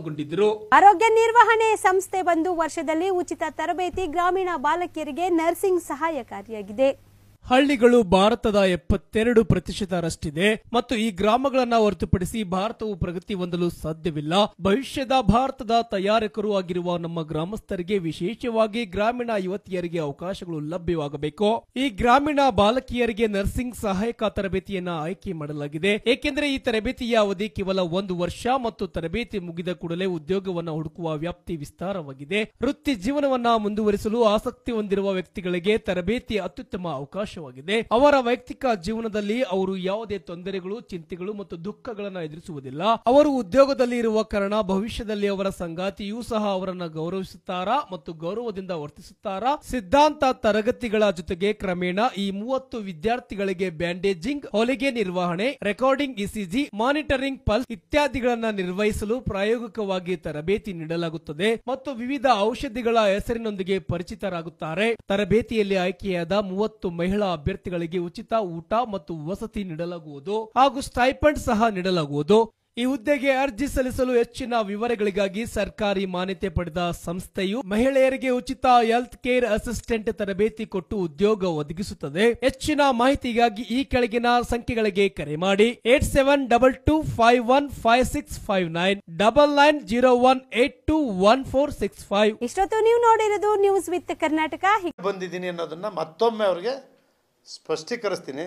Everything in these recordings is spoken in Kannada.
ಪಾಲ್ಗೊಂಡಿದ್ದರು ಆರೋಗ್ಯ ನಿರ್ವಹಣೆ ಸಂಸ್ಥೆ ಬಂದು ವರ್ಷದಲ್ಲಿ ಉಚಿತ ತರಬೇತಿ ಗ್ರಾಮೀಣ ಬಾಲಕಿಯರಿಗೆ ನರ್ಸಿಂಗ್ ಸಹಾಯಕಾರಿಯಾಗಿದೆ ಹಳ್ಳಿಗಳು ಭಾರತದ ಎಪ್ಪತ್ತೆರಡು ಪ್ರತಿಶತರಷ್ಟಿದೆ ಮತ್ತು ಈ ಗ್ರಾಮಗಳನ್ನ ಹೊರತುಪಡಿಸಿ ಭಾರತವು ಪ್ರಗತಿ ಹೊಂದಲು ಸಾಧ್ಯವಿಲ್ಲ ಭವಿಷ್ಯದ ಭಾರತದ ತಯಾರಕರು ಆಗಿರುವ ನಮ್ಮ ಗ್ರಾಮಸ್ಥರಿಗೆ ವಿಶೇಷವಾಗಿ ಗ್ರಾಮೀಣ ಯುವತಿಯರಿಗೆ ಅವಕಾಶಗಳು ಲಭ್ಯವಾಗಬೇಕು ಈ ಗ್ರಾಮೀಣ ಬಾಲಕಿಯರಿಗೆ ನರ್ಸಿಂಗ್ ಸಹಾಯಕ ತರಬೇತಿಯನ್ನ ಆಯ್ಕೆ ಮಾಡಲಾಗಿದೆ ಏಕೆಂದರೆ ಈ ತರಬೇತಿಯ ಅವಧಿ ಕೇವಲ ಒಂದು ವರ್ಷ ಮತ್ತು ತರಬೇತಿ ಮುಗಿದ ಕೂಡಲೇ ಉದ್ಯೋಗವನ್ನ ಹುಡುಕುವ ವ್ಯಾಪ್ತಿ ವಿಸ್ತಾರವಾಗಿದೆ ವೃತ್ತಿ ಜೀವನವನ್ನ ಮುಂದುವರಿಸಲು ಆಸಕ್ತಿ ಹೊಂದಿರುವ ವ್ಯಕ್ತಿಗಳಿಗೆ ತರಬೇತಿ ಅತ್ಯುತ್ತಮ ಅವಕಾಶವಾಗಿದೆ ಅವರ ವೈಯಕ್ತಿಕ ಜೀವನದಲ್ಲಿ ಅವರು ಯಾವುದೇ ತೊಂದರೆಗಳು ಚಿಂತೆಗಳು ಮತ್ತು ದುಃಖಗಳನ್ನ ಎದುರಿಸುವುದಿಲ್ಲ ಅವರು ಉದ್ಯೋಗದಲ್ಲಿ ಇರುವ ಕಾರಣ ಭವಿಷ್ಯದಲ್ಲಿ ಅವರ ಸಂಗಾತಿಯೂ ಸಹ ಅವರನ್ನ ಗೌರವಿಸುತ್ತಾರಾ ಮತ್ತು ಗೌರವದಿಂದ ವರ್ತಿಸುತ್ತಾರಾ ಸಿದ್ಧಾಂತ ತರಗತಿಗಳ ಜೊತೆಗೆ ಕ್ರಮೇಣ ಈ ಮೂವತ್ತು ವಿದ್ಯಾರ್ಥಿಗಳಿಗೆ ಬ್ಯಾಂಡೇಜಿಂಗ್ ಹೊಲಿಗೆ ನಿರ್ವಹಣೆ ರೆಕಾರ್ಡಿಂಗ್ ಇಸಿಜಿ ಮಾನಿಟರಿಂಗ್ ಪಲ್ಸ್ ಇತ್ಯಾದಿಗಳನ್ನ ನಿರ್ವಹಿಸಲು ಪ್ರಾಯೋಗಿಕವಾಗಿ ತರಬೇತಿ ನೀಡಲಾಗುತ್ತದೆ ಮತ್ತು ವಿವಿಧ ಔಷಧಿಗಳ ಹೆಸರಿನೊಂದಿಗೆ ಪರಿಚಿತರಾಗುತ್ತಾರೆ ತರಬೇತಿಯಲ್ಲಿ ಆಯ್ಕೆಯಾದ ಮೂವತ್ತು ಮಹಿಳಾ ಅಭ್ಯರ್ಥಿಗಳಿಗೆ ಉಚಿತ ಊಟ ಮತ್ತು ವಸತಿ ನೀಡಲಾಗುವುದು ಹಾಗೂ ಸ್ಟೈಪಂಡ್ ಸಹ ನೀಡಲಾಗುವುದು ಈ ಹುದ್ದೆಗೆ ಅರ್ಜಿ ಸಲ್ಲಿಸಲು ಹೆಚ್ಚಿನ ವಿವರಗಳಿಗಾಗಿ ಸರ್ಕಾರಿ ಮಾನ್ಯತೆ ಪಡೆದ ಸಂಸ್ಥೆಯು ಮಹಿಳೆಯರಿಗೆ ಉಚಿತ ಹೆಲ್ತ್ ಕೇರ್ ಅಸಿಸ್ಟೆಂಟ್ ತರಬೇತಿ ಕೊಟ್ಟು ಉದ್ಯೋಗ ಒದಗಿಸುತ್ತದೆ ಹೆಚ್ಚಿನ ಮಾಹಿತಿಗಾಗಿ ಈ ಕೆಳಗಿನ ಸಂಖ್ಯೆಗಳಿಗೆ ಕರೆ ಮಾಡಿ eight seven double two five one five six five nine double nine zero one eight two one four six five ಇಷ್ಟೊತ್ತು ನೀವು ನೋಡಿರೋದು ನ್ಯೂಸ್ ವಿತ್ ಕರ್ನಾಟಕ ಬಂದಿದ್ದೀನಿ ಅನ್ನೋದನ್ನ ಮತ್ತೊಮ್ಮೆ ಅವ್ರಿಗೆ ಸ್ಪಷ್ಟೀಕರಿಸ್ತೀನಿ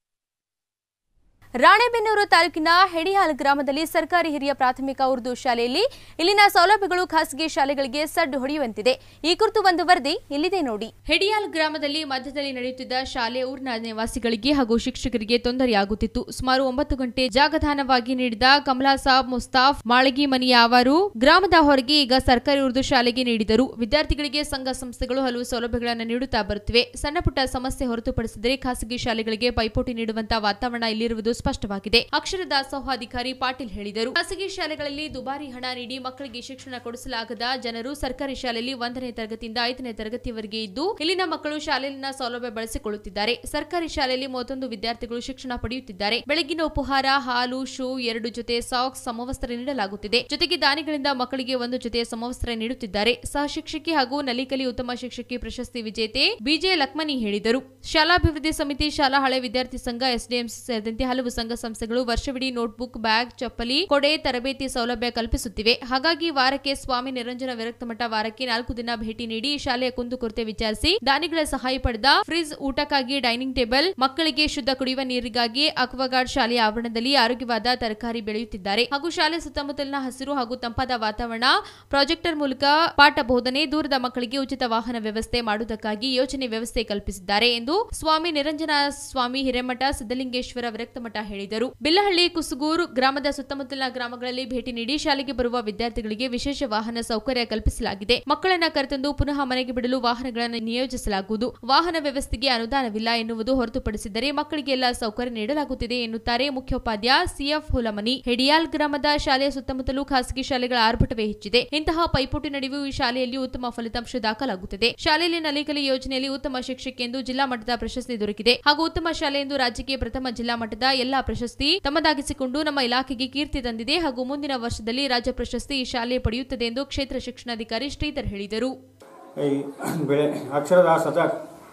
ರಾಣೆಬೆನ್ನೂರು ತಾಲೂಕಿನ ಹೆಡಿಹಾಲ್ ಗ್ರಾಮದಲ್ಲಿ ಸರ್ಕಾರಿ ಹಿರಿಯ ಪ್ರಾಥಮಿಕ ಉರ್ದು ಶಾಲೆಯಲ್ಲಿ ಇಲ್ಲಿನ ಸೌಲಭ್ಯಗಳು ಖಾಸಗಿ ಶಾಲೆಗಳಿಗೆ ಸಡ್ಡು ಹೊಡೆಯುವಂತಿದೆ ಈ ಕುರಿತು ಒಂದು ವರದಿ ಇಲ್ಲಿದೆ ನೋಡಿ ಹೆಡಿಯಾಲ್ ಗ್ರಾಮದಲ್ಲಿ ಮಧ್ಯದಲ್ಲಿ ನಡೆಯುತ್ತಿದ್ದ ಶಾಲೆ ಊರಿನ ನಿವಾಸಿಗಳಿಗೆ ಹಾಗೂ ಶಿಕ್ಷಕರಿಗೆ ತೊಂದರೆಯಾಗುತ್ತಿತ್ತು ಸುಮಾರು ಒಂಬತ್ತು ಗಂಟೆ ಜಾಗದಾನವಾಗಿ ನೀಡಿದ ಕಮಲಾ ಸಾಬ್ ಮುಸ್ತಾಫ್ ಮಾಳಗಿ ಮನಿಯ ಅವರು ಗ್ರಾಮದ ಹೊರಗೆ ಈಗ ಸರ್ಕಾರಿ ಉರ್ದು ಶಾಲೆಗೆ ನೀಡಿದರು ವಿದ್ಯಾರ್ಥಿಗಳಿಗೆ ಸಂಘ ಸಂಸ್ಥೆಗಳು ಹಲವು ಸೌಲಭ್ಯಗಳನ್ನು ನೀಡುತ್ತಾ ಬರುತ್ತಿವೆ ಸಣ್ಣ ಪುಟ್ಟ ಸಮಸ್ಯೆ ಹೊರತುಪಡಿಸಿದರೆ ಖಾಸಗಿ ಶಾಲೆಗಳಿಗೆ ಪೈಪೋಟಿ ನೀಡುವಂತಹ ವಾತಾವರಣ ಇಲ್ಲಿರುವುದು ಸ್ಪಷ್ಟವಾಗಿದೆ ಅಕ್ಷರ ದಾಸೋಹ ಅಧಿಕಾರಿ ಪಾಟೀಲ್ ಹೇಳಿದರು ಖಾಸಗಿ ಶಾಲೆಗಳಲ್ಲಿ ದುಬಾರಿ ಹಣ ನೀಡಿ ಮಕ್ಕಳಿಗೆ ಶಿಕ್ಷಣ ಕೊಡಿಸಲಾಗದ ಜನರು ಸರ್ಕಾರಿ ಶಾಲೆಯಲ್ಲಿ ಒಂದನೇ ತರಗತಿಯಿಂದ ಐದನೇ ತರಗತಿಯವರೆಗೆ ಇದ್ದು ಇಲ್ಲಿನ ಮಕ್ಕಳು ಶಾಲೆಯಲ್ಲಿನ ಸೌಲಭ್ಯ ಬಳಸಿಕೊಳ್ಳುತ್ತಿದ್ದಾರೆ ಸರ್ಕಾರಿ ಶಾಲೆಯಲ್ಲಿ ಮೂವತ್ತೊಂದು ವಿದ್ಯಾರ್ಥಿಗಳು ಶಿಕ್ಷಣ ಪಡೆಯುತ್ತಿದ್ದಾರೆ ಬೆಳಗಿನ ಉಪಹಾರ ಹಾಲು ಶೂ ಎರಡು ಜೊತೆ ಸಾಕ್ಸ್ ಸಮವಸ್ತ್ರ ನೀಡಲಾಗುತ್ತಿದೆ ಜೊತೆಗೆ ದಾನಿಗಳಿಂದ ಮಕ್ಕಳಿಗೆ ಒಂದು ಜೊತೆ ಸಮವಸ್ತ್ರ ನೀಡುತ್ತಿದ್ದಾರೆ ಸಹ ಶಿಕ್ಷಕಿ ಹಾಗೂ ನಲಿಕಲಿ ಉತ್ತಮ ಶಿಕ್ಷಕಿ ಪ್ರಶಸ್ತಿ ವಿಜೇತೆ ಬಿಜೆ ಲಕ್ಮನಿ ಹೇಳಿದರು ಶಾಲಾಭಿವೃದ್ಧಿ ಸಮಿತಿ ಶಾಲಾ ಹಳೆ ವಿದ್ಯಾರ್ಥಿ ಸಂಘ ಎಸ್ಡಿಎಂಸಿ ಸೇರಿದಂತೆ ಹಲವು ಸಂಘ ಸಂಸ್ಥೆಗಳು ವರ್ಷವಿಡೀ ನೋಟ್ಬುಕ್ ಬ್ಯಾಗ್ ಚಪ್ಪಲಿ ಕೊಡೆ ತರಬೇತಿ ಸೌಲಭ್ಯ ಕಲ್ಪಿಸುತ್ತಿವೆ ಹಾಗಾಗಿ ವಾರಕ್ಕೆ ಸ್ವಾಮಿ ನಿರಂಜನ ವಿರಕ್ತ ಮಠ ವಾರಕ್ಕೆ ನಾಲ್ಕು ದಿನ ಭೇಟಿ ನೀಡಿ ಶಾಲೆಯ ಕುಂದುಕೊರತೆ ವಿಚಾರಿಸಿ ದಾನಿಗಳ ಸಹಾಯ ಪಡೆದ ಫ್ರಿಜ್ ಊಟಕ್ಕಾಗಿ ಡೈನಿಂಗ್ ಟೇಬಲ್ ಮಕ್ಕಳಿಗೆ ಶುದ್ಧ ಕುಡಿಯುವ ನೀರಿಗಾಗಿ ಅಕ್ವಾಗಾರ್ಡ್ ಶಾಲೆಯ ಆವರಣದಲ್ಲಿ ಆರೋಗ್ಯವಾದ ತರಕಾರಿ ಬೆಳೆಯುತ್ತಿದ್ದಾರೆ ಹಾಗೂ ಶಾಲೆ ಸುತ್ತಮುತ್ತಲಿನ ಹಸಿರು ಹಾಗೂ ತಂಪಾದ ವಾತಾವರಣ ಪ್ರಾಜೆಕ್ಟರ್ ಮೂಲಕ ಪಾಠ ಬೋಧನೆ ದೂರದ ಮಕ್ಕಳಿಗೆ ಉಚಿತ ವಾಹನ ವ್ಯವಸ್ಥೆ ಮಾಡುವುದಕ್ಕಾಗಿ ಯೋಜನೆ ವ್ಯವಸ್ಥೆ ಕಲ್ಪಿಸಿದ್ದಾರೆ ಎಂದು ಸ್ವಾಮಿ ನಿರಂಜನ ಸ್ವಾಮಿ ಹಿರೇಮಠ ಸಿದ್ದಲಿಂಗೇಶ್ವರ ವಿರಕ್ತ ಮಠ ಹೇಳಿದರು ಬಿಲ್ಲಹಳ್ಳಿ ಕುಸುಗೂರು ಗ್ರಾಮದ ಸುತ್ತಮುತ್ತಲಿನ ಗ್ರಾಮಗಳಲ್ಲಿ ಭೇಟಿ ನೀಡಿ ಶಾಲೆಗೆ ಬರುವ ವಿದ್ಯಾರ್ಥಿಗಳಿಗೆ ವಿಶೇಷ ವಾಹನ ಸೌಕರ್ಯ ಕಲ್ಪಿಸಲಾಗಿದೆ ಮಕ್ಕಳನ್ನ ಕರೆತಂದು ಪುನಃ ಮನೆಗೆ ಬಿಡಲು ವಾಹನಗಳನ್ನು ನಿಯೋಜಿಸಲಾಗುವುದು ವಾಹನ ವ್ಯವಸ್ಥೆಗೆ ಅನುದಾನವಿಲ್ಲ ಎನ್ನುವುದು ಹೊರತುಪಡಿಸಿದರೆ ಮಕ್ಕಳಿಗೆ ಎಲ್ಲ ಸೌಕರ್ಯ ನೀಡಲಾಗುತ್ತಿದೆ ಎನ್ನುತ್ತಾರೆ ಮುಖ್ಯೋಪಾಧ್ಯಾಯ ಸಿಎಫ್ ಹುಲಮನಿ ಹೆಡಿಯಾಲ್ ಗ್ರಾಮದ ಶಾಲೆಯ ಸುತ್ತಮುತ್ತಲೂ ಖಾಸಗಿ ಶಾಲೆಗಳ ಆರ್ಭಟವೇ ಹೆಚ್ಚಿದೆ ಇಂತಹ ಪೈಪೋಟಿ ನಡುವೆಯೂ ಈ ಶಾಲೆಯಲ್ಲಿ ಉತ್ತಮ ಫಲಿತಾಂಶ ದಾಖಲಾಗುತ್ತಿದೆ ಶಾಲೆಯಲ್ಲಿ ನಲಿಕಲಿ ಯೋಜನೆಯಲ್ಲಿ ಉತ್ತಮ ಶಿಕ್ಷಕಿ ಎಂದು ಜಿಲ್ಲಾ ಮಟ್ಟದ ಪ್ರಶಸ್ತಿ ದೊರಕಿದೆ ಹಾಗೂ ಉತ್ತಮ ಶಾಲೆ ಎಂದು ರಾಜ್ಯಕ್ಕೆ ಪ್ರಥಮ ಜಿಲ್ಲಾ ಮಟ್ಟದ ಎಲ್ಲಾ ಪ್ರಶಸ್ತಿ ತಮ್ಮದಾಗಿಸಿಕೊಂಡು ನಮ್ಮ ಇಲಾಖೆಗೆ ಕೀರ್ತಿ ತಂದಿದೆ ಹಾಗೂ ಮುಂದಿನ ವರ್ಷದಲ್ಲಿ ರಾಜ್ಯ ಪ್ರಶಸ್ತಿ ಈ ಶಾಲೆ ಪಡೆಯುತ್ತದೆ ಎಂದು ಕ್ಷೇತ್ರ ಶಿಕ್ಷಣಾಧಿಕಾರಿ ಶ್ರೀಧರ್ ಹೇಳಿದರು ಈ ಬೆಳೆ ಅಕ್ಷರದಾಸದ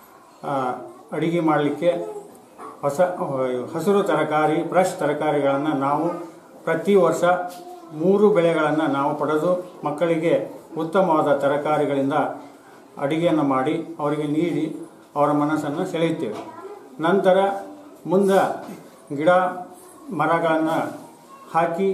ಆ, ಅಡಿಗೆ ಮಾಡಲಿಕ್ಕೆ ಹೊಸ ಹಸಿರು ತರಕಾರಿ ಫ್ರೆಶ್ ತರಕಾರಿಗಳನ್ನು ನಾವು ಪ್ರತಿ ವರ್ಷ ಮೂರು ಬೆಳೆಗಳನ್ನು ನಾವು ಪಡೆದು ಮಕ್ಕಳಿಗೆ ಉತ್ತಮವಾದ ತರಕಾರಿಗಳಿಂದ ಅಡಿಗೆಯನ್ನು ಮಾಡಿ ಅವರಿಗೆ ನೀಡಿ ಅವರ ಮನಸ್ಸನ್ನು ಸೆಳೆಯುತ್ತೇವೆ ನಂತರ ಮುಂದೆ ಗಿಡ ಮರಗಳನ್ನು ಹಾಕಿ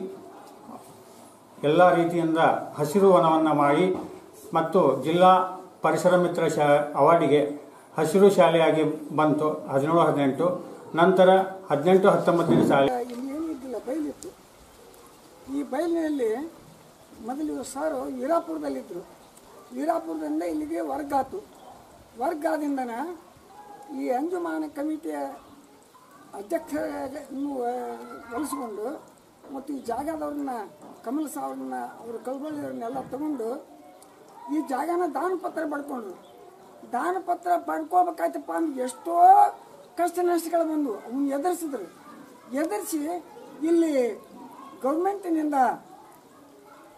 ಎಲ್ಲ ರೀತಿಯಿಂದ ಹಸಿರು ವನವನ್ನು ಮಾಡಿ ಮತ್ತು ಜಿಲ್ಲಾ ಪರಿಸರ ಮಿತ್ರ ಶಾ ಅವಾರ್ಡಿಗೆ ಹಸಿರು ಶಾಲೆಯಾಗಿ ಬಂತು ಹದಿನೇಳು ಹದಿನೆಂಟು ನಂತರ ಹದಿನೆಂಟು ಹತ್ತೊಂಬತ್ತನೇ ಶಾಲೆ ಇಲ್ಲೇನಿದ್ದಿಲ್ಲ ಬಯಲಿತ್ತು ಈ ಬಯಲಿನಲ್ಲಿ ಮೊದಲು ಸಾರು ವೀರಾಪುರದಲ್ಲಿದ್ದರು ವೀರಾಪುರದಿಂದ ಇಲ್ಲಿಗೆ ವರ್ಗಾತು ವರ್ಗಾದಿಂದನ ಈ ಅಂಜುಮಾನ ಕಮಿಟಿಯ ಅಧ್ಯಕ್ಷರನ್ನು ಒಲಿಸ್ಕೊಂಡು ಮತ್ತು ಈ ಜಾಗದವ್ರನ್ನ ಕಮಲ್ ಸಾವ್ರನ್ನ ಅವರು ಕಲ್ಬಳ್ಳಿಯವ್ರನ್ನೆಲ್ಲ ತಗೊಂಡು ಈ ಜಾಗನ ದಾನ ಪತ್ರ ಪಡ್ಕೊಂಡ್ರು ದಾನ ಪತ್ರ ಪಡ್ಕೋಬೇಕಾಯ್ತಪ್ಪ ಅಂದ್ರೆ ಎಷ್ಟೋ ಕಷ್ಟ ನಷ್ಟಗಳು ಬಂದು ಅವನ್ನ ಎದುರಿಸಿದ್ರು ಎದುರಿಸಿ ಇಲ್ಲಿ ಗೌರ್ಮೆಂಟಿನಿಂದ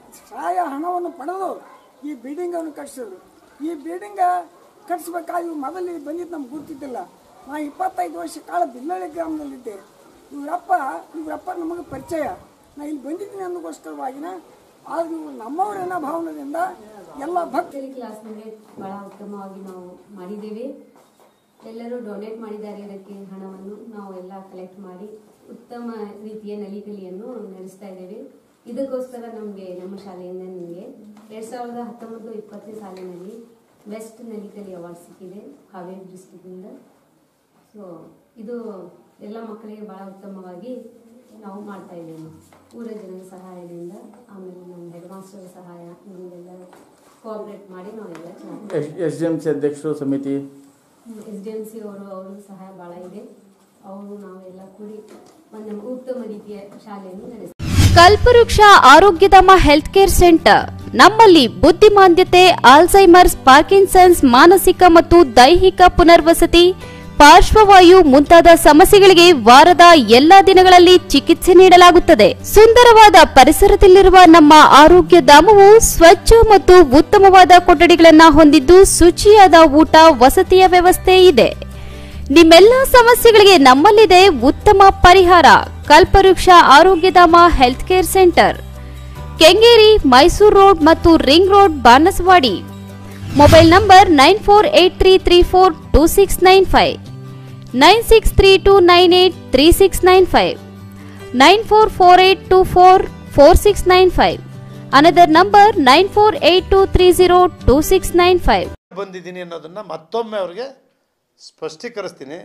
ಸಹಾಯ ಹಣವನ್ನು ಪಡೆದು ಈ ಬಿಲ್ಡಿಂಗನ್ನು ಕಟ್ಟಿಸಿದ್ರು ಈ ಬಿಲ್ಡಿಂಗ ಕಟ್ಟಿಸ್ಬೇಕಾದ್ರೆ ಇವ್ರು ಮೊದಲು ಇಲ್ಲಿ ಬಂದಿದ್ದು ನಮ್ಗೆ ಗುರ್ತಿದ್ದಿಲ್ಲ ನಾ ಇಪ್ಪತ್ತೈದು ವರ್ಷ ಕಾಲ ಬಿಲ್ಲಳ್ಳಿ ಗ್ರಾಮದಲ್ಲಿದ್ದೆ ಇವರಪ್ಪ ಇವರಪ್ಪ ನಮಗೆ ಪರಿಚಯ ನಾ ಇಲ್ಲಿ ಬಂದಿದ್ದೀನಿ ಅನ್ನೋಗೋಸ್ಕರವಾಗಿನ ಆದ್ರೆ ಇವ್ರು ನಮ್ಮವರೇನ ಭಾವನೆಯಿಂದ ಎಲ್ಲ ಭಕ್ತ ಆಕ್ಚುಲಿ ಕ್ಲಾಸ್ನಲ್ಲಿ ಬಹಳ ಉತ್ತಮವಾಗಿ ನಾವು ಮಾಡಿದ್ದೇವೆ ಎಲ್ಲರೂ ಡೊನೇಟ್ ಮಾಡಿದ್ದಾರೆ ಇದಕ್ಕೆ ಹಣವನ್ನು ನಾವು ಎಲ್ಲ ಕಲೆಕ್ಟ್ ಮಾಡಿ ಉತ್ತಮ ರೀತಿಯ ನಲಿಕಲಿಯನ್ನು ನಡೆಸ್ತಾ ಇದ್ದೇವೆ ಇದಕ್ಕೋಸ್ಕರ ನಮಗೆ ನಮ್ಮ ಶಾಲೆಯಿಂದ ನಿಮಗೆ ಎರಡು ಸಾವಿರದ ಹತ್ತೊಂಬತ್ತು ಇಪ್ಪತ್ತನೇ ಸಾಲಿನಲ್ಲಿ ಬೆಸ್ಟ್ ನಲಿಕಲಿ ಅವಾರ್ಡ್ ಸಿಕ್ಕಿದೆ ಹಾವೇರಿ ಡಿಸ್ಟಿಕ್ಕಿಂದ ಸೊ ಇದು ಎಲ್ಲ ಮಕ್ಕಳಿಗೆ ಭಾಳ ಉತ್ತಮವಾಗಿ ನಾವು ಮಾಡ್ತಾ ಇದ್ದೇವೆ ಊರ ಜನರ ಸಹಾಯದಿಂದ ಆಮೇಲೆ ನಮ್ಮ ಹೆಡ್ ಮಾಸ್ಟರ್ ಸಹಾಯ ನಮಗೆಲ್ಲ ಕೋಆಪ್ರೇಟ್ ಮಾಡಿ ನಾವೆಲ್ಲ ಚೆನ್ನಾಗಿ ಎಸ್ ಡಿ ಎಂ ಸಿ ಅಧ್ಯಕ್ಷರು ಸಮಿತಿ ಎಸ್ ಡಿ ಎಮ್ ಸಿ ಅವರು ಅವರು ಸಹಾಯ ಭಾಳ ಇದೆ ಅವರು ನಾವೆಲ್ಲ ಕೂಡಿ ಒಂದು ಉತ್ತಮ ರೀತಿಯ ಶಾಲೆಯನ್ನು ನಡೆಸ್ತೀವಿ ಕಲ್ಪವೃಕ್ಷ ಆರೋಗ್ಯಧಾಮ ಹೆಲ್ತ್ ಕೇರ್ ಸೆಂಟರ್ ನಮ್ಮಲ್ಲಿ ಬುದ್ಧಿಮಾಂದ್ಯತೆ ಆಲ್ಝೈಮರ್ಸ್ ಪಾರ್ಕಿನ್ಸನ್ಸ್ ಮಾನಸಿಕ ಮತ್ತು ದೈಹಿಕ ಪುನರ್ವಸತಿ ಪಾರ್ಶ್ವವಾಯು ಮುಂತಾದ ಸಮಸ್ಯೆಗಳಿಗೆ ವಾರದ ಎಲ್ಲಾ ದಿನಗಳಲ್ಲಿ ಚಿಕಿತ್ಸೆ ನೀಡಲಾಗುತ್ತದೆ ಸುಂದರವಾದ ಪರಿಸರದಲ್ಲಿರುವ ನಮ್ಮ ಆರೋಗ್ಯ ಧಾಮವು ಸ್ವಚ್ಛ ಮತ್ತು ಉತ್ತಮವಾದ ಕೊಠಡಿಗಳನ್ನು ಹೊಂದಿದ್ದು ಶುಚಿಯಾದ ಊಟ ವಸತಿಯ ವ್ಯವಸ್ಥೆ ಇದೆ ನಿಮ್ಮೆಲ್ಲ ಸಮಸ್ಯೆಗಳಿಗೆ ನಮ್ಮಲ್ಲಿದೆ ಉತ್ತಮ ಪರಿಹಾರ Kalpavriksha Arogyadhama health care centre Kengeri Mysore road ಮತ್ತು ring road Banaswadi mobile number nine four eight three three four two six nine five nine six three two nine eight three six nine five nine four four eight two four four six nine five another number nine four eight two three zero two six nine five ಬಂದಿದ್ದೀನಿ ಅನ್ನೋದನ್ನು ಮತ್ತೊಮ್ಮೆ ಅವ್ರಿಗೆ ಸ್ಪಷ್ಟೀಕರಿಸ್ತೀನಿ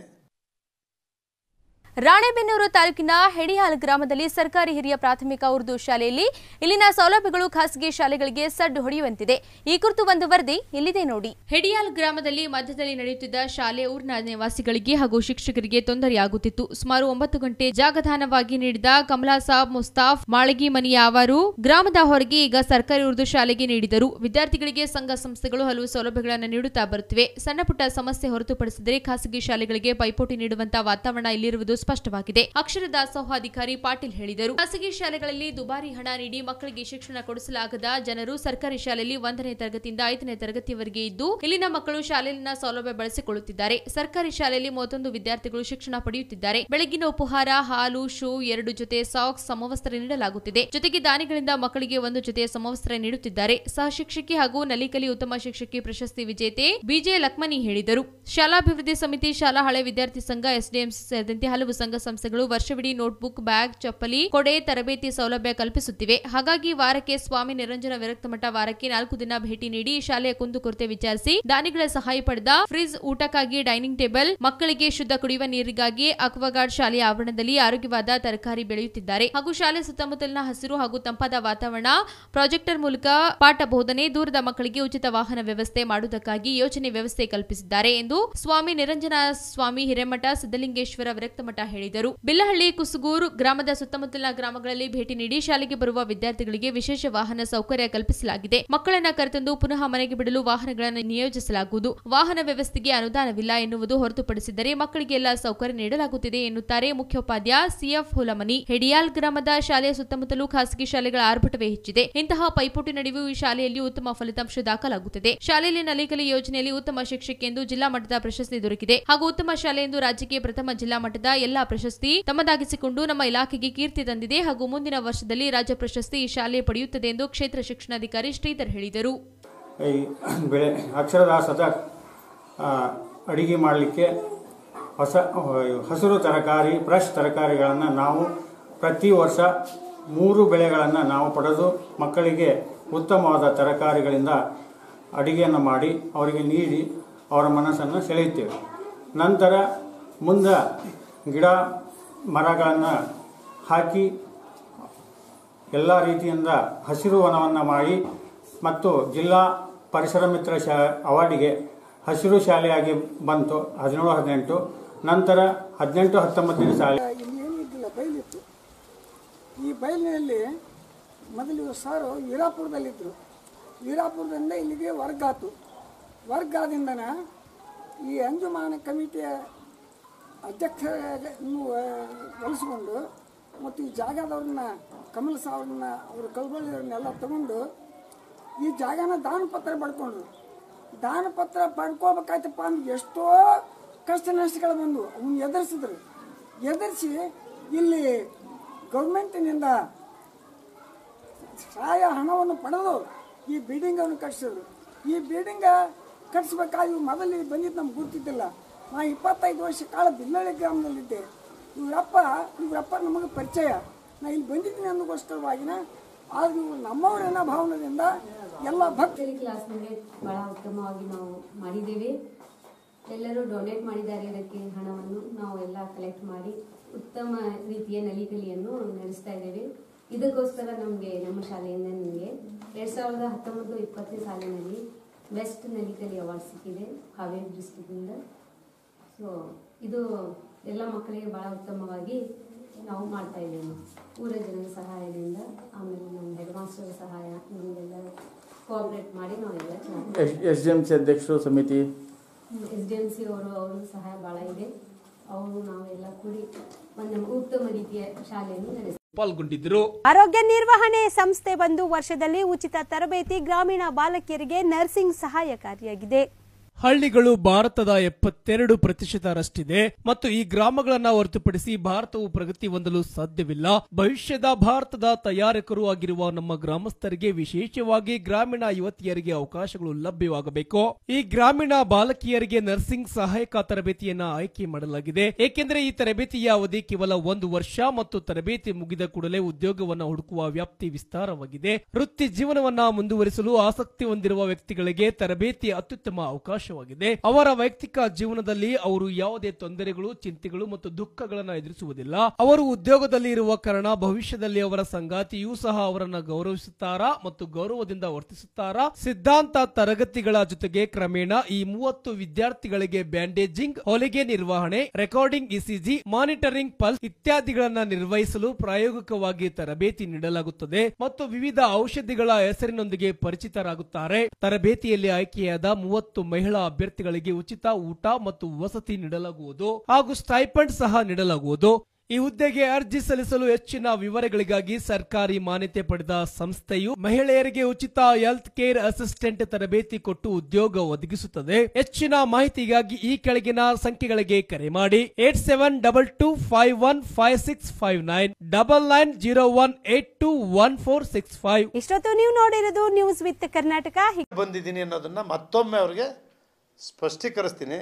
ರಾಣೆಬೆನ್ನೂರು ತಾಲೂಕಿನ ಹೆಡಿಹಾಲ್ ಗ್ರಾಮದಲ್ಲಿ ಸರ್ಕಾರಿ ಹಿರಿಯ ಪ್ರಾಥಮಿಕ ಉರ್ದು ಶಾಲೆಯಲ್ಲಿ ಇಲ್ಲಿನ ಸೌಲಭ್ಯಗಳು ಖಾಸಗಿ ಶಾಲೆಗಳಿಗೆ ಸಡ್ಡು ಹೊಡೆಯುವಂತಿದೆ ಈ ಕುರಿತು ಒಂದು ವರದಿ ಇಲ್ಲಿದೆ ನೋಡಿ ಹೆಡಿಯಾಲ್ ಗ್ರಾಮದಲ್ಲಿ ಮಧ್ಯದಲ್ಲಿ ನಡೆಯುತ್ತಿದ್ದ ಶಾಲೆ ಊರಿನ ನಿವಾಸಿಗಳಿಗೆ ಹಾಗೂ ಶಿಕ್ಷಕರಿಗೆ ತೊಂದರೆಯಾಗುತ್ತಿತ್ತು ಸುಮಾರು ಒಂಬತ್ತು ಗಂಟೆ ಜಾಗದಾನವಾಗಿ ನೀಡಿದ ಕಮಲಾ ಸಾಬ್ ಮುಸ್ತಾಫ್ ಮಾಳಗಿ ಮನಿಯ ಅವರು ಗ್ರಾಮದ ಹೊರಗೆ ಈಗ ಸರ್ಕಾರಿ ಉರ್ದು ಶಾಲೆಗೆ ನೀಡಿದರು ವಿದ್ಯಾರ್ಥಿಗಳಿಗೆ ಸಂಘ ಸಂಸ್ಥೆಗಳು ಹಲವು ಸೌಲಭ್ಯಗಳನ್ನು ನೀಡುತ್ತಾ ಬರುತ್ತಿವೆ ಸಣ್ಣ ಪುಟ್ಟ ಸಮಸ್ಯೆ ಹೊರತುಪಡಿಸಿದರೆ ಖಾಸಗಿ ಶಾಲೆಗಳಿಗೆ ಪೈಪೋಟಿ ನೀಡುವಂತಹ ವಾತಾವರಣ ಇಲ್ಲಿರುವುದು ಸ್ಪಷ್ಟವಾಗಿದೆ ಅಕ್ಷರ ದಾಸೋಹ ಅಧಿಕಾರಿ ಪಾಟೀಲ್ ಹೇಳಿದರು ಖಾಸಗಿ ಶಾಲೆಗಳಲ್ಲಿ ದುಬಾರಿ ಹಣ ನೀಡಿ ಮಕ್ಕಳಿಗೆ ಶಿಕ್ಷಣ ಕೊಡಿಸಲಾಗದ ಜನರು ಸರ್ಕಾರಿ ಶಾಲೆಯಲ್ಲಿ ಒಂದನೇ ತರಗತಿಯಿಂದ ಐದನೇ ತರಗತಿಯವರೆಗೆ ಇದ್ದು ಇಲ್ಲಿನ ಮಕ್ಕಳು ಶಾಲೆಯಲ್ಲಿನ ಸೌಲಭ್ಯ ಬಳಸಿಕೊಳ್ಳುತ್ತಿದ್ದಾರೆ ಸರ್ಕಾರಿ ಶಾಲೆಯಲ್ಲಿ ಮೂವತ್ತೊಂದು ವಿದ್ಯಾರ್ಥಿಗಳು ಶಿಕ್ಷಣ ಪಡೆಯುತ್ತಿದ್ದಾರೆ ಬೆಳಗಿನ ಉಪಹಾರ ಹಾಲು ಶೂ ಎರಡು ಜೊತೆ ಸಾಕ್ಸ್ ಸಮವಸ್ತ್ರ ನೀಡಲಾಗುತ್ತಿದೆ ಜೊತೆಗೆ ದಾನಿಗಳಿಂದ ಮಕ್ಕಳಿಗೆ ಒಂದು ಜೊತೆ ಸಮವಸ್ತ್ರ ನೀಡುತ್ತಿದ್ದಾರೆ ಸಹ ಶಿಕ್ಷಕಿ ಹಾಗೂ ನಲಿಕಲಿ ಉತ್ತಮ ಶಿಕ್ಷಕಿ ಪ್ರಶಸ್ತಿ ವಿಜೇತೆ ಬಿಜೆ ಲಕ್ಮನಿ ಹೇಳಿದರು ಶಾಲಾಭಿವೃದ್ಧಿ ಸಮಿತಿ ಶಾಲಾ ಹಳೆ ವಿದ್ಯಾರ್ಥಿ ಸಂಘ ಎಸ್ಡಿಎಂಸಿ ಸೇರಿದಂತೆ ಹಲವು ಸಂಘ ಸಂಸ್ಥೆಗಳು ವರ್ಷವಿಡೀ ನೋಟ್ಬುಕ್ ಬ್ಯಾಗ್ ಚಪ್ಪಲಿ ಕೊಡೆ ತರಬೇತಿ ಸೌಲಭ್ಯ ಕಲ್ಪಿಸುತ್ತಿವೆ ಹಾಗಾಗಿ ವಾರಕ್ಕೆ ಸ್ವಾಮಿ ನಿರಂಜನ ವಿರಕ್ತ ಮಠ ವಾರಕ್ಕೆ ನಾಲ್ಕು ದಿನ ಭೇಟಿ ನೀಡಿ ಶಾಲೆಯ ಕುಂದುಕೊರತೆ ವಿಚಾರಿಸಿ ದಾನಿಗಳ ಸಹಾಯ ಪಡೆದ ಫ್ರಿಜ್ ಊಟಕ್ಕಾಗಿ ಡೈನಿಂಗ್ ಟೇಬಲ್ ಮಕ್ಕಳಿಗೆ ಶುದ್ಧ ಕುಡಿಯುವ ನೀರಿಗಾಗಿ ಅಕ್ವಾಗಾರ್ಡ್ ಶಾಲೆಯ ಆವರಣದಲ್ಲಿ ಆರೋಗ್ಯವಾದ ತರಕಾರಿ ಬೆಳೆಯುತ್ತಿದ್ದಾರೆ ಹಾಗೂ ಶಾಲೆ ಸುತ್ತಮುತ್ತಲಿನ ಹಸಿರು ಹಾಗೂ ತಂಪಾದ ವಾತಾವರಣ ಪ್ರಾಜೆಕ್ಟರ್ ಮೂಲಕ ಪಾಠ ಬೋಧನೆ ದೂರದ ಮಕ್ಕಳಿಗೆ ಉಚಿತ ವಾಹನ ವ್ಯವಸ್ಥೆ ಮಾಡುವುದಕ್ಕಾಗಿ ಯೋಜನೆ ವ್ಯವಸ್ಥೆ ಕಲ್ಪಿಸಿದ್ದಾರೆ ಎಂದು ಸ್ವಾಮಿ ನಿರಂಜನ ಸ್ವಾಮಿ ಹಿರೇಮಠ ಸಿದ್ದಲಿಂಗೇಶ್ವರ ವಿರಕ್ತ ಮಠ ಹೇಳಿದರು ಬಿಲ್ಲಹಳ್ಳಿ ಕುಸುಗೂರು ಗ್ರಾಮದ ಸುತ್ತಮುತ್ತಲಿನ ಗ್ರಾಮಗಳಲ್ಲಿ ಭೇಟಿ ನೀಡಿ ಶಾಲೆಗೆ ಬರುವ ವಿದ್ಯಾರ್ಥಿಗಳಿಗೆ ವಿಶೇಷ ವಾಹನ ಸೌಕರ್ಯ ಕಲ್ಪಿಸಲಾಗಿದೆ ಮಕ್ಕಳನ್ನ ಕರೆತಂದು ಪುನಃ ಮನೆಗೆ ಬಿಡಲು ವಾಹನಗಳನ್ನು ನಿಯೋಜಿಸಲಾಗುವುದು ವಾಹನ ವ್ಯವಸ್ಥೆಗೆ ಅನುದಾನವಿಲ್ಲ ಎನ್ನುವುದು ಹೊರತುಪಡಿಸಿದರೆ ಮಕ್ಕಳಿಗೆ ಎಲ್ಲ ಸೌಕರ್ಯ ನೀಡಲಾಗುತ್ತಿದೆ ಎನ್ನುತ್ತಾರೆ ಮುಖ್ಯೋಪಾಧ್ಯಾಯ ಸಿಎಫ್ ಹುಲಮನಿ ಹೆಡಿಯಾಲ್ ಗ್ರಾಮದ ಶಾಲೆಯ ಸುತ್ತಮುತ್ತಲೂ ಖಾಸಗಿ ಶಾಲೆಗಳ ಆರ್ಭಟವೇ ಹೆಚ್ಚಿದೆ ಇಂತಹ ಪೈಪೋಟಿ ನಡುವೆ ಈ ಶಾಲೆಯಲ್ಲಿ ಉತ್ತಮ ಫಲಿತಾಂಶ ದಾಖಲಾಗುತ್ತಿದೆ ಶಾಲೆಯಲ್ಲಿ ನಲಿಕಲಿ ಯೋಜನೆಯಲ್ಲಿ ಉತ್ತಮ ಶಿಕ್ಷಕಿ ಎಂದು ಜಿಲ್ಲಾ ಮಟ್ಟದ ಪ್ರಶಸ್ತಿ ದೊರಕಿದೆ ಹಾಗೂ ಉತ್ತಮ ಶಾಲೆ ಎಂದು ರಾಜ್ಯಕ್ಕೆ ಪ್ರಥಮ ಜಿಲ್ಲಾ ಮಟ್ಟದ ಎಲ್ಲಾ ಪ್ರಶಸ್ತಿ ತಮ್ಮದಾಗಿಸಿಕೊಂಡು ನಮ್ಮ ಇಲಾಖೆಗೆ ಕೀರ್ತಿ ತಂದಿದೆ ಹಾಗೂ ಮುಂದಿನ ವರ್ಷದಲ್ಲಿ ರಾಜ್ಯ ಪ್ರಶಸ್ತಿ ಈ ಶಾಲೆ ಪಡೆಯುತ್ತದೆ ಎಂದು ಕ್ಷೇತ್ರ ಶಿಕ್ಷಣಾಧಿಕಾರಿ ಶ್ರೀಧರ್ ಹೇಳಿದರು ಈ ಬೆಳೆ ಅಕ್ಷರದಾಸದ ಆ, ಅಡಿಗೆ ಮಾಡಲಿಕ್ಕೆ ಹೊಸ ಹಸಿರು ತರಕಾರಿ ಫ್ರೆಶ್ ತರಕಾರಿಗಳನ್ನು ನಾವು ಪ್ರತಿ ವರ್ಷ ಮೂರು ಬೆಳೆಗಳನ್ನು ನಾವು ಪಡೆದು ಮಕ್ಕಳಿಗೆ ಉತ್ತಮವಾದ ತರಕಾರಿಗಳಿಂದ ಅಡಿಗೆಯನ್ನು ಮಾಡಿ ಅವರಿಗೆ ನೀಡಿ ಅವರ ಮನಸ್ಸನ್ನು ಸೆಳೆಯುತ್ತೇವೆ ನಂತರ ಮುಂದೆ ಗಿಡ ಮರಗಳನ್ನು ಹಾಕಿ ಎಲ್ಲ ರೀತಿಯಿಂದ ಹಸಿರು ವನವನ್ನು ಮಾಡಿ ಮತ್ತು ಜಿಲ್ಲಾ ಪರಿಸರ ಮಿತ್ರ ಶಾ ಅವಾರ್ಡಿಗೆ ಹಸಿರು ಶಾಲೆಯಾಗಿ ಬಂತು ಹದಿನೇಳು ಹದಿನೆಂಟು ನಂತರ ಹದಿನೆಂಟು ಹತ್ತೊಂಬತ್ತನೇ ಶಾಲೆ ಇಲ್ಲಿ ಏನೂ ಇದ್ದಿಲ್ಲ ಬಯಲಿತ್ತು ಈ ಬಯಲಿನಲ್ಲಿ ಮೊದಲು ಇವ್ರು ಸಾರು ವೀರಾಪುರದಲ್ಲಿದ್ದರು ವೀರಾಪುರದಿಂದ ಇಲ್ಲಿಗೆ ವರ್ಗ ಆತು ವರ್ಗ ಆದಿಂದನ ಈ ಅಂಜುಮಾನ ಕಮಿಟಿಯ ಅಧ್ಯಕ್ಷರನ್ನು ಒಲಿಸಿಕೊಂಡು ಮತ್ತು ಈ ಜಾಗದವ್ರನ್ನ ಕಮಲ್ ಸಾವ್ರನ್ನ ಅವರು ಕಲ್ಬಳ್ಳಿಯವ್ರನ್ನೆಲ್ಲ ತಗೊಂಡು ಈ ಜಾಗನ ದಾನ ಪತ್ರ ಪಡ್ಕೊಂಡ್ರು ದಾನ ಪತ್ರ ಪಡ್ಕೋಬೇಕಾಯ್ತಪ್ಪ ಅಂದ್ರೆ ಎಷ್ಟೋ ಕಷ್ಟ ನಷ್ಟಗಳು ಬಂದು ಅವನ್ನ ಎದುರಿಸಿದ್ರು ಎದುರಿಸಿ ಇಲ್ಲಿ ಗೌರ್ಮೆಂಟಿನಿಂದ ಸಹಾಯ ಹಣವನ್ನು ಪಡೆದು ಈ ಬಿಲ್ಡಿಂಗನ್ನು ಕಟ್ಟಿಸಿದ್ರು ಈ ಬಿಲ್ಡಿಂಗ ಕಟ್ಟಿಸ್ಬೇಕಾಗಿ ಮೊದಲು ಇಲ್ಲಿ ಬಂದಿದ್ದು ನಮ್ಗೆ ಗೊತ್ತಿದ್ದಿಲ್ಲ ನಾ ಇಪ್ಪತ್ತೈದು ವರ್ಷ ಕಾಲ ಬಿಲ್ಲಳ್ಳಿ ಗ್ರಾಮದಲ್ಲಿದ್ದೆ ಇವರಪ್ಪ ಇವರಪ್ಪ ನಮಗೆ ಪರಿಚಯ ನಾ ಇಲ್ಲಿ ಬಂದಿದ್ದೀನಿ ಅನ್ನೋಗೋಸ್ಕರವಾಗಿನ ಆದ್ರೆ ಇವ್ರು ನಮ್ಮವರೆನ್ನ ಭಾವನೆಯಿಂದ ಎಲ್ಲ ಭಕ್ತ ಈ ಕ್ಲಾಸ್ ನಮಗೆ ಬಹಳ ಉತ್ತಮವಾಗಿ ನಾವು ಮಾಡಿದ್ದೇವೆ ಎಲ್ಲರೂ ಡೊನೇಟ್ ಮಾಡಿದ್ದಾರೆ ಇದಕ್ಕೆ ಹಣವನ್ನು ನಾವು ಎಲ್ಲ ಕಲೆಕ್ಟ್ ಮಾಡಿ ಉತ್ತಮ ರೀತಿಯ ನಲಿಕಲಿಯನ್ನು ನಡೆಸ್ತಾ ಇದ್ದೇವೆ ಇದಕ್ಕೋಸ್ಕರ ನಮಗೆ ನಮ್ಮ ಶಾಲೆಯಿಂದ ನಿಮಗೆ ಎರಡು ಸಾವಿರದ ಹತ್ತೊಂಬತ್ತು ಇಪ್ಪತ್ತನೇ ಸಾಲಿನಲ್ಲಿ ಬೆಸ್ಟ್ ನಲಿಕಲಿ ಅವಾರ್ಡ್ ಸಿಕ್ಕಿದೆ ಹಾವೇರಿ ಡಿಸ್ಟಿಕ್ಕಿಂದ ಸೊ ಇದು ಎಲ್ಲ ಮಕ್ಕಳಿಗೆ ಭಾಳ ಉತ್ತಮವಾಗಿ ನಾವು ಮಾಡ್ತಾ ಇದ್ದೇವೆ ಊರ ಜನರ ಸಹಾಯದಿಂದ ಆಮೇಲೆ ನಮ್ಮ ಹೆಡ್ ಮಾಸ್ಟರ್ ಸಹಾಯ ನಮಗೆಲ್ಲ ಕೋಆಪ್ರೇಟ್ ಮಾಡಿ ನಾವೆಲ್ಲ ಚೆನ್ನಾಗಿ ಎಸ್ ಡಿ ಎಂ ಸಿ ಅಧ್ಯಕ್ಷರು ಸಮಿತಿ ಎಸ್ ಡಿ ಎಮ್ ಸಿ ಅವರು ಅವರು ಸಹಾಯ ಭಾಳ ಇದೆ ಅವರು ನಾವೆಲ್ಲ ಕೂಡಿ ಒಂದು ಉತ್ತಮ ರೀತಿಯ ಶಾಲೆಯನ್ನು ನಡೆಸ್ತೀವಿ ಪಾಲ್ಗೊಂಡಿದ್ದರು ಆರೋಗ್ಯ ನಿರ್ವಹಣೆ ಸಂಸ್ಥೆ ಬಂದು ವರ್ಷದಲ್ಲಿ ಉಚಿತ ತರಬೇತಿ ಗ್ರಾಮೀಣ ಬಾಲಕಿಯರಿಗೆ ನರ್ಸಿಂಗ್ ಸಹಾಯಕಾರಿಯಾಗಿದೆ ಹಳ್ಳಿಗಳು ಭಾರತದ ಎಪ್ಪತ್ತೆರಡು ಪ್ರತಿಶತರಷ್ಟಿದೆ ಮತ್ತು ಈ ಗ್ರಾಮಗಳನ್ನ ಹೊರತುಪಡಿಸಿ ಭಾರತವು ಪ್ರಗತಿ ಹೊಂದಲು ಸಾಧ್ಯವಿಲ್ಲ ಭವಿಷ್ಯದ ಭಾರತದ ತಯಾರಕರು ಆಗಿರುವ ನಮ್ಮ ಗ್ರಾಮಸ್ಥರಿಗೆ ವಿಶೇಷವಾಗಿ ಗ್ರಾಮೀಣ ಯುವತಿಯರಿಗೆ ಅವಕಾಶಗಳು ಲಭ್ಯವಾಗಬೇಕು ಈ ಗ್ರಾಮೀಣ ಬಾಲಕಿಯರಿಗೆ ನರ್ಸಿಂಗ್ ಸಹಾಯಕ ತರಬೇತಿಯನ್ನ ಆಯ್ಕೆ ಮಾಡಲಾಗಿದೆ ಏಕೆಂದರೆ ಈ ತರಬೇತಿಯ ಅವಧಿ ಕೇವಲ ಒಂದು ವರ್ಷ ಮತ್ತು ತರಬೇತಿ ಮುಗಿದ ಕೂಡಲೇ ಉದ್ಯೋಗವನ್ನ ಹುಡುಕುವ ವ್ಯಾಪ್ತಿ ವಿಸ್ತಾರವಾಗಿದೆ ವೃತ್ತಿ ಜೀವನವನ್ನ ಮುಂದುವರಿಸಲು ಆಸಕ್ತಿ ಹೊಂದಿರುವ ವ್ಯಕ್ತಿಗಳಿಗೆ ತರಬೇತಿ ಅತ್ಯುತ್ತಮ ಅವಕಾಶವಾಗಿದೆ ಅವರ ವೈಯಕ್ತಿಕ ಜೀವನದಲ್ಲಿ ಅವರು ಯಾವುದೇ ತೊಂದರೆಗಳು ಚಿಂತೆಗಳು ಮತ್ತು ದುಃಖಗಳನ್ನ ಎದುರಿಸುವುದಿಲ್ಲ ಅವರು ಉದ್ಯೋಗದಲ್ಲಿ ಇರುವ ಕಾರಣ ಭವಿಷ್ಯದಲ್ಲಿ ಅವರ ಸಂಗಾತಿಯೂ ಸಹ ಅವರನ್ನ ಗೌರವಿಸುತ್ತಾರಾ ಮತ್ತು ಗೌರವದಿಂದ ವರ್ತಿಸುತ್ತಾರಾ ಸಿದ್ಧಾಂತ ತರಗತಿಗಳ ಜೊತೆಗೆ ಕ್ರಮೇಣ ಈ ಮೂವತ್ತು ವಿದ್ಯಾರ್ಥಿಗಳಿಗೆ ಬ್ಯಾಂಡೇಜಿಂಗ್ ಹೊಲಿಗೆ ನಿರ್ವಹಣೆ ರೆಕಾರ್ಡಿಂಗ್ ಇಸಿಜಿ ಮಾನಿಟರಿಂಗ್ ಪಲ್ಸ್ ಇತ್ಯಾದಿಗಳನ್ನ ನಿರ್ವಹಿಸಲು ಪ್ರಾಯೋಗಿಕವಾಗಿ ತರಬೇತಿ ನೀಡಲಾಗುತ್ತದೆ ಮತ್ತು ವಿವಿಧ ಔಷಧಿಗಳ ಹೆಸರಿನೊಂದಿಗೆ ಪರಿಚಿತರಾಗುತ್ತಾರೆ ತರಬೇತಿಯಲ್ಲಿ ಆಯ್ಕೆಯಾದ ಮೂವತ್ತು ಮಹಿಳಾ ಅಭ್ಯರ್ಥಿಗಳಿಗೆ ಉಚಿತ ಊಟ ಮತ್ತು ವಸತಿ ನೀಡಲಾಗುವುದು ಹಾಗೂ ಸ್ಟೈಪಂಡ್ ಸಹ ನೀಡಲಾಗುವುದು ಈ ಹುದ್ದೆಗೆ ಅರ್ಜಿ ಸಲ್ಲಿಸಲು ಹೆಚ್ಚಿನ ವಿವರಗಳಿಗಾಗಿ ಸರ್ಕಾರಿ ಮಾನ್ಯತೆ ಪಡೆದ ಸಂಸ್ಥೆಯು ಮಹಿಳೆಯರಿಗೆ ಉಚಿತ ಹೆಲ್ತ್ ಕೇರ್ ಅಸಿಸ್ಟೆಂಟ್ ತರಬೇತಿ ಕೊಟ್ಟು ಉದ್ಯೋಗ ಒದಗಿಸುತ್ತದೆ ಹೆಚ್ಚಿನ ಮಾಹಿತಿಗಾಗಿ ಈ ಕೆಳಗಿನ ಸಂಖ್ಯೆಗಳಿಗೆ ಕರೆ ಮಾಡಿ eight seven double two five one five six five nine double nine zero one eight two one four six five ಇಷ್ಟೊತ್ತು ನೀವು ನೋಡಿರೋದು ನ್ಯೂಸ್ ವಿತ್ ಕರ್ನಾಟಕ ಬಂದಿದ್ದೀನಿ ಅನ್ನೋದನ್ನ ಮತ್ತೊಮ್ಮೆ ಅವ್ರಿಗೆ ಸ್ಪಷ್ಟೀಕರಿಸ್ತೀನಿ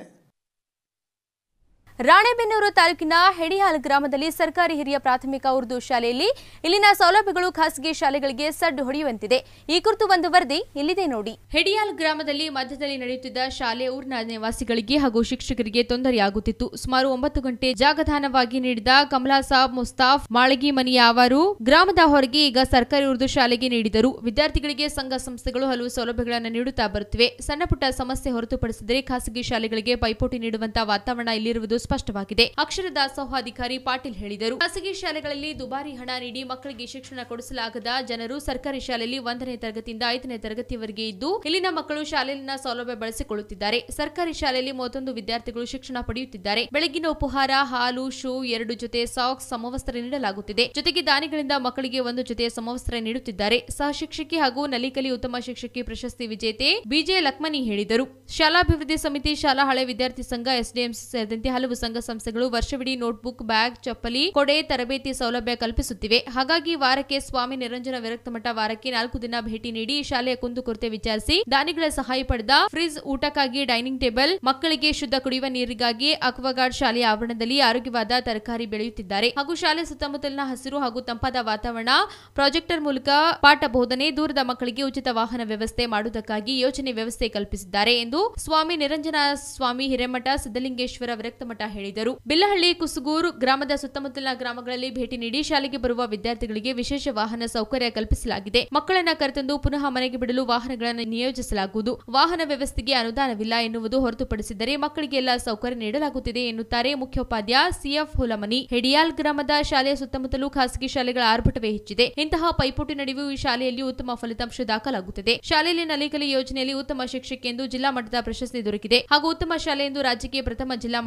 ರಾಣೆಬೆನ್ನೂರು ತಾಲೂಕಿನ ಹೆಡಿಹಾಲ್ ಗ್ರಾಮದಲ್ಲಿ ಸರ್ಕಾರಿ ಹಿರಿಯ ಪ್ರಾಥಮಿಕ ಉರ್ದು ಶಾಲೆಯಲ್ಲಿ ಇಲ್ಲಿನ ಸೌಲಭ್ಯಗಳು ಖಾಸಗಿ ಶಾಲೆಗಳಿಗೆ ಸಡ್ಡು ಹೊಡೆಯುವಂತಿದೆ ಈ ಕುರಿತು ಒಂದು ವರದಿ ಇಲ್ಲಿದೆ ನೋಡಿ ಹೆಡಿಯಾಲ್ ಗ್ರಾಮದಲ್ಲಿ ಮಧ್ಯದಲ್ಲಿ ನಡೆಯುತ್ತಿದ್ದ ಶಾಲೆ ಊರಿನ ನಿವಾಸಿಗಳಿಗೆ ಹಾಗೂ ಶಿಕ್ಷಕರಿಗೆ ತೊಂದರೆಯಾಗುತ್ತಿತ್ತು ಸುಮಾರು ಒಂಬತ್ತು ಗಂಟೆ ಜಾಗದಾನವಾಗಿ ನೀಡಿದ ಕಮಲಾ ಸಾಬ್ ಮುಸ್ತಾಫ್ ಮಾಳಗಿ ಮನಿಯ ಅವರು ಗ್ರಾಮದ ಹೊರಗೆ ಈಗ ಸರ್ಕಾರಿ ಉರ್ದು ಶಾಲೆಗೆ ನೀಡಿದರು ವಿದ್ಯಾರ್ಥಿಗಳಿಗೆ ಸಂಘ ಸಂಸ್ಥೆಗಳು ಹಲವು ಸೌಲಭ್ಯಗಳನ್ನು ನೀಡುತ್ತಾ ಬರುತ್ತಿವೆ ಸಣ್ಣ ಪುಟ್ಟ ಸಮಸ್ಯೆ ಹೊರತುಪಡಿಸಿದರೆ ಖಾಸಗಿ ಶಾಲೆಗಳಿಗೆ ಪೈಪೋಟಿ ನೀಡುವಂತಹ ವಾತಾವರಣ ಇಲ್ಲಿರುವುದು ಸ್ಪಷ್ಟವಾಗಿದೆ ಅಕ್ಷರ ದಾಸೋಹ ಅಧಿಕಾರಿ ಪಾಟೀಲ್ ಹೇಳಿದರು ಖಾಸಗಿ ಶಾಲೆಗಳಲ್ಲಿ ದುಬಾರಿ ಹಣ ನೀಡಿ ಮಕ್ಕಳಿಗೆ ಶಿಕ್ಷಣ ಕೊಡಿಸಲಾಗದ ಜನರು ಸರ್ಕಾರಿ ಶಾಲೆಯಲ್ಲಿ ಒಂದನೇ ತರಗತಿಯಿಂದ ಐದನೇ ತರಗತಿಯವರೆಗೆ ಇದ್ದು ಇಲ್ಲಿನ ಮಕ್ಕಳು ಶಾಲೆಯಲ್ಲಿನ ಸೌಲಭ್ಯ ಬಳಸಿಕೊಳ್ಳುತ್ತಿದ್ದಾರೆ ಸರ್ಕಾರಿ ಶಾಲೆಯಲ್ಲಿ ಮೂವತ್ತೊಂದು ವಿದ್ಯಾರ್ಥಿಗಳು ಶಿಕ್ಷಣ ಪಡೆಯುತ್ತಿದ್ದಾರೆ ಬೆಳಗಿನ ಉಪಹಾರ ಹಾಲು ಶೂ ಎರಡು ಜೊತೆ ಸಾಕ್ಸ್ ಸಮವಸ್ತ್ರ ನೀಡಲಾಗುತ್ತಿದೆ ಜೊತೆಗೆ ದಾನಿಗಳಿಂದ ಮಕ್ಕಳಿಗೆ ಒಂದು ಜೊತೆ ಸಮವಸ್ತ್ರ ನೀಡುತ್ತಿದ್ದಾರೆ ಸಹ ಶಿಕ್ಷಕಿ ಹಾಗೂ ನಲಿಕಲಿ ಉತ್ತಮ ಶಿಕ್ಷಕಿ ಪ್ರಶಸ್ತಿ ವಿಜೇತೆ ಬಿಜೆ ಲಕ್ಮನಿ ಹೇಳಿದರು ಶಾಲಾಭಿವೃದ್ಧಿ ಸಮಿತಿ ಶಾಲಾ ಹಳೆ ವಿದ್ಯಾರ್ಥಿ ಸಂಘ ಎಸ್ಡಿಎಂಸಿ ಸೇರಿದಂತೆ ಹಲವು ಸಂಘ ಸಂಸ್ಥೆಗಳು ವರ್ಷವಿಡೀ ನೋಟ್ಬುಕ್ ಬ್ಯಾಗ್ ಚಪ್ಪಲಿ ಕೊಡೆ ತರಬೇತಿ ಸೌಲಭ್ಯ ಕಲ್ಪಿಸುತ್ತಿವೆ ಹಾಗಾಗಿ ವಾರಕ್ಕೆ ಸ್ವಾಮಿ ನಿರಂಜನ ವಿರಕ್ತ ಮಠ ವಾರಕ್ಕೆ ನಾಲ್ಕು ದಿನ ಭೇಟಿ ನೀಡಿ ಶಾಲೆಯ ಕುಂದುಕೊರತೆ ವಿಚಾರಿಸಿ ದಾನಿಗಳ ಸಹಾಯ ಪಡೆದ ಫ್ರಿಜ್ ಊಟಕ್ಕಾಗಿ ಡೈನಿಂಗ್ ಟೇಬಲ್ ಮಕ್ಕಳಿಗೆ ಶುದ್ಧ ಕುಡಿಯುವ ನೀರಿಗಾಗಿ ಅಕ್ವಾಗಾರ್ಡ್ ಶಾಲೆಯ ಆವರಣದಲ್ಲಿ ಆರೋಗ್ಯವಾದ ತರಕಾರಿ ಬೆಳೆಯುತ್ತಿದ್ದಾರೆ ಹಾಗೂ ಶಾಲೆ ಸುತ್ತಮುತ್ತಲಿನ ಹಸಿರು ಹಾಗೂ ತಂಪಾದ ವಾತಾವರಣ ಪ್ರಾಜೆಕ್ಟರ್ ಮೂಲಕ ಪಾಠ ಬೋಧನೆ ದೂರದ ಮಕ್ಕಳಿಗೆ ಉಚಿತ ವಾಹನ ವ್ಯವಸ್ಥೆ ಮಾಡುವುದಕ್ಕಾಗಿ ಯೋಜನೆ ವ್ಯವಸ್ಥೆ ಕಲ್ಪಿಸಿದ್ದಾರೆ ಎಂದು ಸ್ವಾಮಿ ನಿರಂಜನ ಸ್ವಾಮಿ ಹಿರೇಮಠ ಸಿದ್ದಲಿಂಗೇಶ್ವರ ವಿರಕ್ತ ಮಠ ಹೇಳಿದರು ಬಿಲ್ಲಹಳ್ಳಿ ಕುಸುಗೂರು ಗ್ರಾಮದ ಸುತ್ತಮುತ್ತಲಿನ ಗ್ರಾಮಗಳಲ್ಲಿ ಭೇಟಿ ನೀಡಿ ಶಾಲೆಗೆ ಬರುವ ವಿದ್ಯಾರ್ಥಿಗಳಿಗೆ ವಿಶೇಷ ವಾಹನ ಸೌಕರ್ಯ ಕಲ್ಪಿಸಲಾಗಿದೆ ಮಕ್ಕಳನ್ನ ಕರೆತಂದು ಪುನಃ ಮನೆಗೆ ಬಿಡಲು ವಾಹನಗಳನ್ನು ನಿಯೋಜಿಸಲಾಗುವುದು ವಾಹನ ವ್ಯವಸ್ಥೆಗೆ ಅನುದಾನವಿಲ್ಲ ಎನ್ನುವುದು ಹೊರತುಪಡಿಸಿದರೆ ಮಕ್ಕಳಿಗೆ ಎಲ್ಲ ಸೌಕರ್ಯ ನೀಡಲಾಗುತ್ತಿದೆ ಎನ್ನುತ್ತಾರೆ ಮುಖ್ಯೋಪಾಧ್ಯಾಯ ಸಿಎಫ್ ಹುಲಮನಿ ಹೆಡಿಯಾಲ್ ಗ್ರಾಮದ ಶಾಲೆಯ ಸುತ್ತಮುತ್ತಲೂ ಖಾಸಗಿ ಶಾಲೆಗಳ ಆರ್ಭಟವೇ ಹೆಚ್ಚಿದೆ ಇಂತಹ ಪೈಪೋಟಿ ನಡುವೆಯೂ ಈ ಶಾಲೆಯಲ್ಲಿ ಉತ್ತಮ ಫಲಿತಾಂಶ ದಾಖಲಾಗುತ್ತದೆ ಶಾಲೆಯಲ್ಲಿ ನಲಿಕಲಿ ಯೋಜನೆಯಲ್ಲಿ ಉತ್ತಮ ಶಿಕ್ಷಕಿ ಎಂದು ಜಿಲ್ಲಾ ಮಟ್ಟದ ಪ್ರಶಸ್ತಿ ದೊರಕಿದೆ ಹಾಗೂ ಉತ್ತಮ ಶಾಲೆ ಎಂದು ರಾಜ್ಯಕ್ಕೆ ಪ್ರಥಮ ಜಿಲ್ಲಾ ಮಟ್ಟದ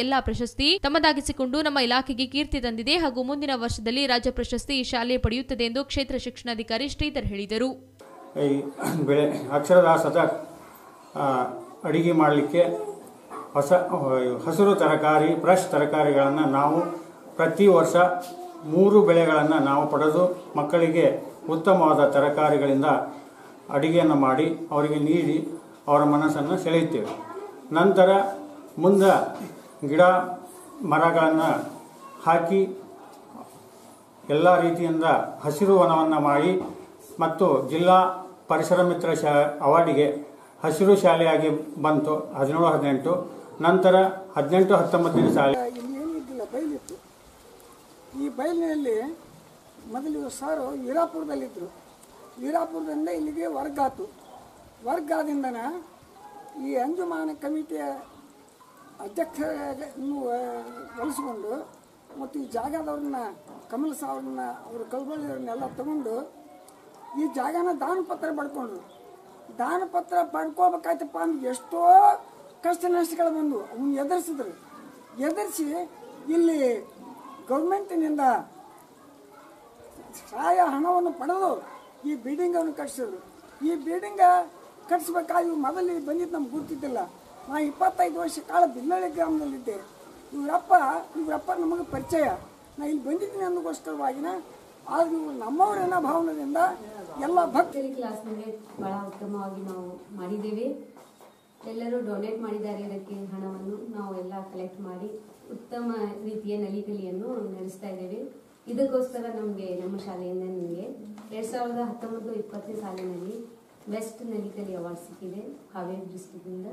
ಎಲ್ಲಾ ಪ್ರಶಸ್ತಿ ತಮ್ಮದಾಗಿಸಿಕೊಂಡು ನಮ್ಮ ಇಲಾಖೆಗೆ ಕೀರ್ತಿ ತಂದಿದೆ ಹಾಗೂ ಮುಂದಿನ ವರ್ಷದಲ್ಲಿ ರಾಜ್ಯ ಪ್ರಶಸ್ತಿ ಈ ಶಾಲೆ ಪಡೆಯುತ್ತದೆ ಎಂದು ಕ್ಷೇತ್ರ ಶಿಕ್ಷಣಾಧಿಕಾರಿ ಶ್ರೀಧರ್ ಹೇಳಿದರು ಈ ಬೆಳೆ ಅಕ್ಷರದಾಸದ ಆ, ಅಡಿಗೆ ಮಾಡಲಿಕ್ಕೆ ಹೊಸ ಹಸಿರು ತರಕಾರಿ ಫ್ರೆಶ್ ತರಕಾರಿಗಳನ್ನು ನಾವು ಪ್ರತಿ ವರ್ಷ ಮೂರು ಬೆಳೆಗಳನ್ನು ನಾವು ಪಡೆದು ಮಕ್ಕಳಿಗೆ ಉತ್ತಮವಾದ ತರಕಾರಿಗಳಿಂದ ಅಡಿಗೆಯನ್ನು ಮಾಡಿ ಅವರಿಗೆ ನೀಡಿ ಅವರ ಮನಸ್ಸನ್ನು ಸೆಳೆಯುತ್ತೇವೆ ನಂತರ ಮುಂದೆ ಗಿಡ ಮರಗಳನ್ನು ಹಾಕಿ ಎಲ್ಲ ರೀತಿಯಿಂದ ಹಸಿರು ವನವನ್ನು ಮಾಡಿ ಮತ್ತು ಜಿಲ್ಲಾ ಪರಿಸರ ಮಿತ್ರ ಶಾ ಅವಾರ್ಡಿಗೆ ಹಸಿರು ಶಾಲೆಯಾಗಿ ಬಂತು ಹದಿನೇಳು ಹದಿನೆಂಟು ನಂತರ ಹದಿನೆಂಟು ಹತ್ತೊಂಬತ್ತನೇ ಶಾಲೆ ಇಲ್ಲಿ ಏನೂ ಇದ್ದಿಲ್ಲ ಬಯಲಿತ್ತು ಈ ಬಯಲಿನಲ್ಲಿ ಮೊದಲು ಸರ್ ವೀರಾಪುರದಲ್ಲಿದ್ದರು ವೀರಾಪುರದಿಂದ ಇಲ್ಲಿಗೆ ವರ್ಗಾತು ವರ್ಗಾದಿಂದನ ಈ ಅಂಜುಮಾನ ಕಮಿಟಿಯ ಅಧ್ಯಕ್ಷರನ್ನು ಬಳಸಿಕೊಂಡು ಮತ್ತು ಈ ಜಾಗದವ್ರನ್ನ ಕಮಲ್ ಸಾವ್ರನ್ನ ಅವರು ಕಲ್ಬಳ್ಳಿಯವ್ರನ್ನೆಲ್ಲ ತಗೊಂಡು ಈ ಜಾಗನ ದಾನ ಪತ್ರ ಪಡ್ಕೊಂಡ್ರು ದಾನ ಪತ್ರ ಪಡ್ಕೋಬೇಕಾಯ್ತಪ್ಪ ಅಂದ್ರೆ ಎಷ್ಟೋ ಕಷ್ಟ ನಷ್ಟಗಳು ಬಂದು ಅವನ್ನ ಎದುರಿಸಿದ್ರು ಎದುರಿಸಿ ಇಲ್ಲಿ ಗೌರ್ಮೆಂಟಿನಿಂದ ಸಹಾಯ ಹಣವನ್ನು ಪಡೆದು ಈ ಬಿಲ್ಡಿಂಗನ್ನು ಕಟ್ಟಿಸಿದ್ರು ಈ ಬಿಲ್ಡಿಂಗ ಕಟ್ಟಿಸ್ಬೇಕಾಗಿ ಮೊದಲು ಇಲ್ಲಿ ಬಂದಿದ್ದು ನಮ್ಗೆ ಗುರ್ತಿದ್ದಿಲ್ಲ ನಾ ಇಪ್ಪತ್ತೈದು ವರ್ಷ ಕಾಲ ಬಿಲ್ಲಳ್ಳಿ ಗ್ರಾಮದಲ್ಲಿದ್ದೆ ಇವರಪ್ಪ ಇವರಪ್ಪ ನಮಗೆ ಪರಿಚಯ ನಾ ಇಲ್ಲಿ ಬಂದಿದ್ದೀನಿ ಅನ್ನೋಗೋಸ್ಕರವಾಗಿನ ಆದ್ರೆ ಇವ್ರು ನಮ್ಮವರೇನೋ ಭಾವನೆಯಿಂದ ಎಲ್ಲ ಭಕ್ತ ನರ್ಸರಿ ಕ್ಲಾಸ್ನಲ್ಲಿ ಬಹಳ ಉತ್ತಮವಾಗಿ ನಾವು ಮಾಡಿದ್ದೇವೆ ಎಲ್ಲರೂ ಡೊನೇಟ್ ಮಾಡಿದ್ದಾರೆ ಇದಕ್ಕೆ ಹಣವನ್ನು ನಾವು ಎಲ್ಲ ಕಲೆಕ್ಟ್ ಮಾಡಿ ಉತ್ತಮ ರೀತಿಯ ನಲಿಕಲಿಯನ್ನು ನಡೆಸ್ತಾ ಇದ್ದೇವೆ ಇದಕ್ಕೋಸ್ಕರ ನಮಗೆ ನಮ್ಮ ಶಾಲೆಯಿಂದ ನಿಮಗೆ ಎರಡು ಸಾವಿರದ ಹತ್ತೊಂಬತ್ತು ಇಪ್ಪತ್ತನೇ ಸಾಲಿನಲ್ಲಿ ಬೆಸ್ಟ್ ನಲಿಕಲಿ ಅವಾರ್ಡ್ ಸಿಕ್ಕಿದೆ ಹಾವೇರಿ ಡಿಸ್ಟಿಕ್ನಿಂದ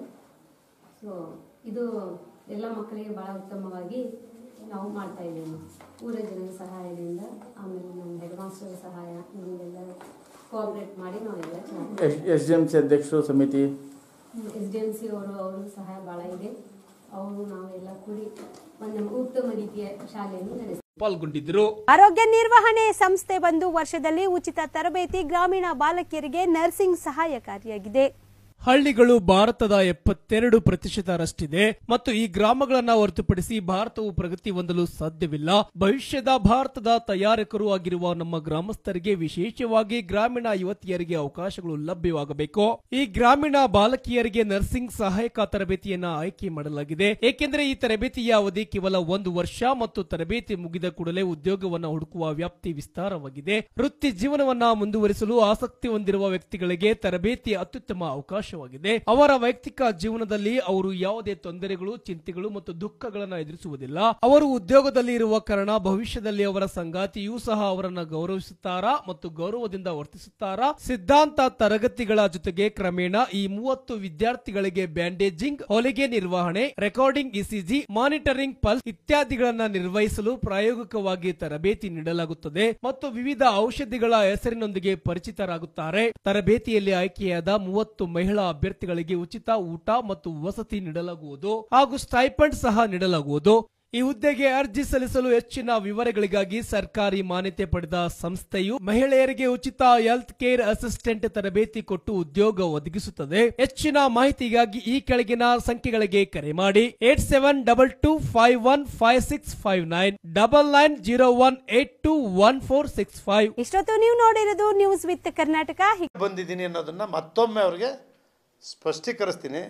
ಸೊ ಇದು ಎಲ್ಲ ಮಕ್ಕಳಿಗೆ ಭಾಳ ಉತ್ತಮವಾಗಿ ನಾವು ಮಾಡ್ತಾ ಇದ್ದೇವೆ ಊರ ಜನರ ಸಹಾಯದಿಂದ ಆಮೇಲೆ ನಮ್ಮ ಹೆಡ್ ಮಾಸ್ಟರ್ ಸಹಾಯ ನಿಮಗೆಲ್ಲ ಕೋಆಪ್ರೇಟ್ ಮಾಡಿ ನಾವೆಲ್ಲ ಚೆನ್ನಾಗಿ ಎಸ್ ಡಿ ಎಂ ಸಿ ಅಧ್ಯಕ್ಷರು ಸಮಿತಿ ಎಸ್ ಡಿ ಎಂ ಸಿ ಅವರು ಅವರು ಸಹಾಯ ಭಾಳ ಇದೆ ಅವರು ನಾವೆಲ್ಲ ಕೂಡಿ ಒಂದು ಉತ್ತಮ ರೀತಿಯ ಶಾಲೆಯನ್ನು ನಡೆಸ್ತೀವಿ ಪಾಲ್ಗೊಂಡಿದ್ದರು ಆರೋಗ್ಯ ನಿರ್ವಹಣೆ ಸಂಸ್ಥೆ ಬಂದು ವರ್ಷದಲ್ಲಿ ಉಚಿತ ತರಬೇತಿ ಗ್ರಾಮೀಣ ಬಾಲಕಿಯರಿಗೆ ನರ್ಸಿಂಗ್ ಸಹಾಯಕಾರಿಯಾಗಿದೆ ಹಳ್ಳಿಗಳು ಭಾರತದ ಎಪ್ಪತ್ತೆರಡು ಪ್ರತಿಶತರಷ್ಟಿದೆ ಮತ್ತು ಈ ಗ್ರಾಮಗಳನ್ನ ಹೊರತುಪಡಿಸಿ ಭಾರತವು ಪ್ರಗತಿ ಹೊಂದಲು ಸಾಧ್ಯವಿಲ್ಲ ಭವಿಷ್ಯದ ಭಾರತದ ತಯಾರಕರು ಆಗಿರುವ ನಮ್ಮ ಗ್ರಾಮಸ್ಥರಿಗೆ ವಿಶೇಷವಾಗಿ ಗ್ರಾಮೀಣ ಯುವತಿಯರಿಗೆ ಅವಕಾಶಗಳು ಲಭ್ಯವಾಗಬೇಕು ಈ ಗ್ರಾಮೀಣ ಬಾಲಕಿಯರಿಗೆ ನರ್ಸಿಂಗ್ ಸಹಾಯಕ ತರಬೇತಿಯನ್ನ ಆಯ್ಕೆ ಮಾಡಲಾಗಿದೆ ಏಕೆಂದರೆ ಈ ತರಬೇತಿಯ ಅವಧಿ ಕೇವಲ ಒಂದು ವರ್ಷ ಮತ್ತು ತರಬೇತಿ ಮುಗಿದ ಕೂಡಲೇ ಉದ್ಯೋಗವನ್ನ ಹುಡುಕುವ ವ್ಯಾಪ್ತಿ ವಿಸ್ತಾರವಾಗಿದೆ ವೃತ್ತಿ ಜೀವನವನ್ನ ಮುಂದುವರಿಸಲು ಆಸಕ್ತಿ ಹೊಂದಿರುವ ವ್ಯಕ್ತಿಗಳಿಗೆ ತರಬೇತಿ ಅತ್ಯುತ್ತಮ ಅವಕಾಶವಾಗಿದೆ ಅವರ ವೈಯಕ್ತಿಕ ಜೀವನದಲ್ಲಿ ಅವರು ಯಾವುದೇ ತೊಂದರೆಗಳು ಚಿಂತೆಗಳು ಮತ್ತು ದುಃಖಗಳನ್ನು ಎದುರಿಸುವುದಿಲ್ಲ ಅವರು ಉದ್ಯೋಗದಲ್ಲಿ ಇರುವ ಕಾರಣ ಭವಿಷ್ಯದಲ್ಲಿ ಅವರ ಸಂಗಾತಿಯೂ ಸಹ ಅವರನ್ನ ಗೌರವಿಸುತ್ತಾರಾ ಮತ್ತು ಗೌರವದಿಂದ ವರ್ತಿಸುತ್ತಾರಾ ಸಿದ್ಧಾಂತ ತರಗತಿಗಳ ಜೊತೆಗೆ ಕ್ರಮೇಣ ಈ ಮೂವತ್ತು ವಿದ್ಯಾರ್ಥಿಗಳಿಗೆ ಬ್ಯಾಂಡೇಜಿಂಗ್ ಹೊಲಿಗೆ ನಿರ್ವಹಣೆ ರೆಕಾರ್ಡಿಂಗ್ ಇಸಿಜಿ ಮಾನಿಟರಿಂಗ್ ಪಲ್ಸ್ ಇತ್ಯಾದಿಗಳನ್ನ ನಿರ್ವಹಿಸಲು ಪ್ರಾಯೋಗಿಕವಾಗಿ ತರಬೇತಿ ನೀಡಲಾಗುತ್ತದೆ ಮತ್ತು ವಿವಿಧ ಔಷಧಿಗಳ ಹೆಸರಿನೊಂದಿಗೆ ಪರಿಚಿತರಾಗುತ್ತಾರೆ ತರಬೇತಿಯಲ್ಲಿ ಆಯ್ಕೆಯಾದ ಮೂವತ್ತು ಮಹಿಳಾ ಅಭ್ಯರ್ಥಿಗಳಿಗೆ ಉಚಿತ ಊಟ ಮತ್ತು ವಸತಿ ನೀಡಲಾಗುವುದು ಹಾಗೂ ಸ್ಟೈಪಂಡ್ ಸಹ ನೀಡಲಾಗುವುದು ಈ ಹುದ್ದೆಗೆ ಅರ್ಜಿ ಸಲ್ಲಿಸಲು ಹೆಚ್ಚಿನ ವಿವರಗಳಿಗಾಗಿ ಸರ್ಕಾರಿ ಮಾನ್ಯತೆ ಪಡೆದ ಸಂಸ್ಥೆಯು ಮಹಿಳೆಯರಿಗೆ ಉಚಿತ ಹೆಲ್ತ್ ಕೇರ್ ಅಸಿಸ್ಟೆಂಟ್ ತರಬೇತಿ ಕೊಟ್ಟು ಉದ್ಯೋಗ ಒದಗಿಸುತ್ತದೆ ಹೆಚ್ಚಿನ ಮಾಹಿತಿಗಾಗಿ ಈ ಕೆಳಗಿನ ಸಂಖ್ಯೆಗಳಿಗೆ ಕರೆ ಮಾಡಿ eight seven double two five one five six five nine double nine zero one eight two one four six five ಇಷ್ಟೊತ್ತು ನೀವು ನೋಡಿರೋದು ನ್ಯೂಸ್ ವಿತ್ ಕರ್ನಾಟಕ ಬಂದಿದ್ದೀನಿ ಅನ್ನೋದನ್ನ ಮತ್ತೊಮ್ಮೆ ಅವ್ರಿಗೆ ಸ್ಪಷ್ಟೀಕರಿಸ್ತೀನಿ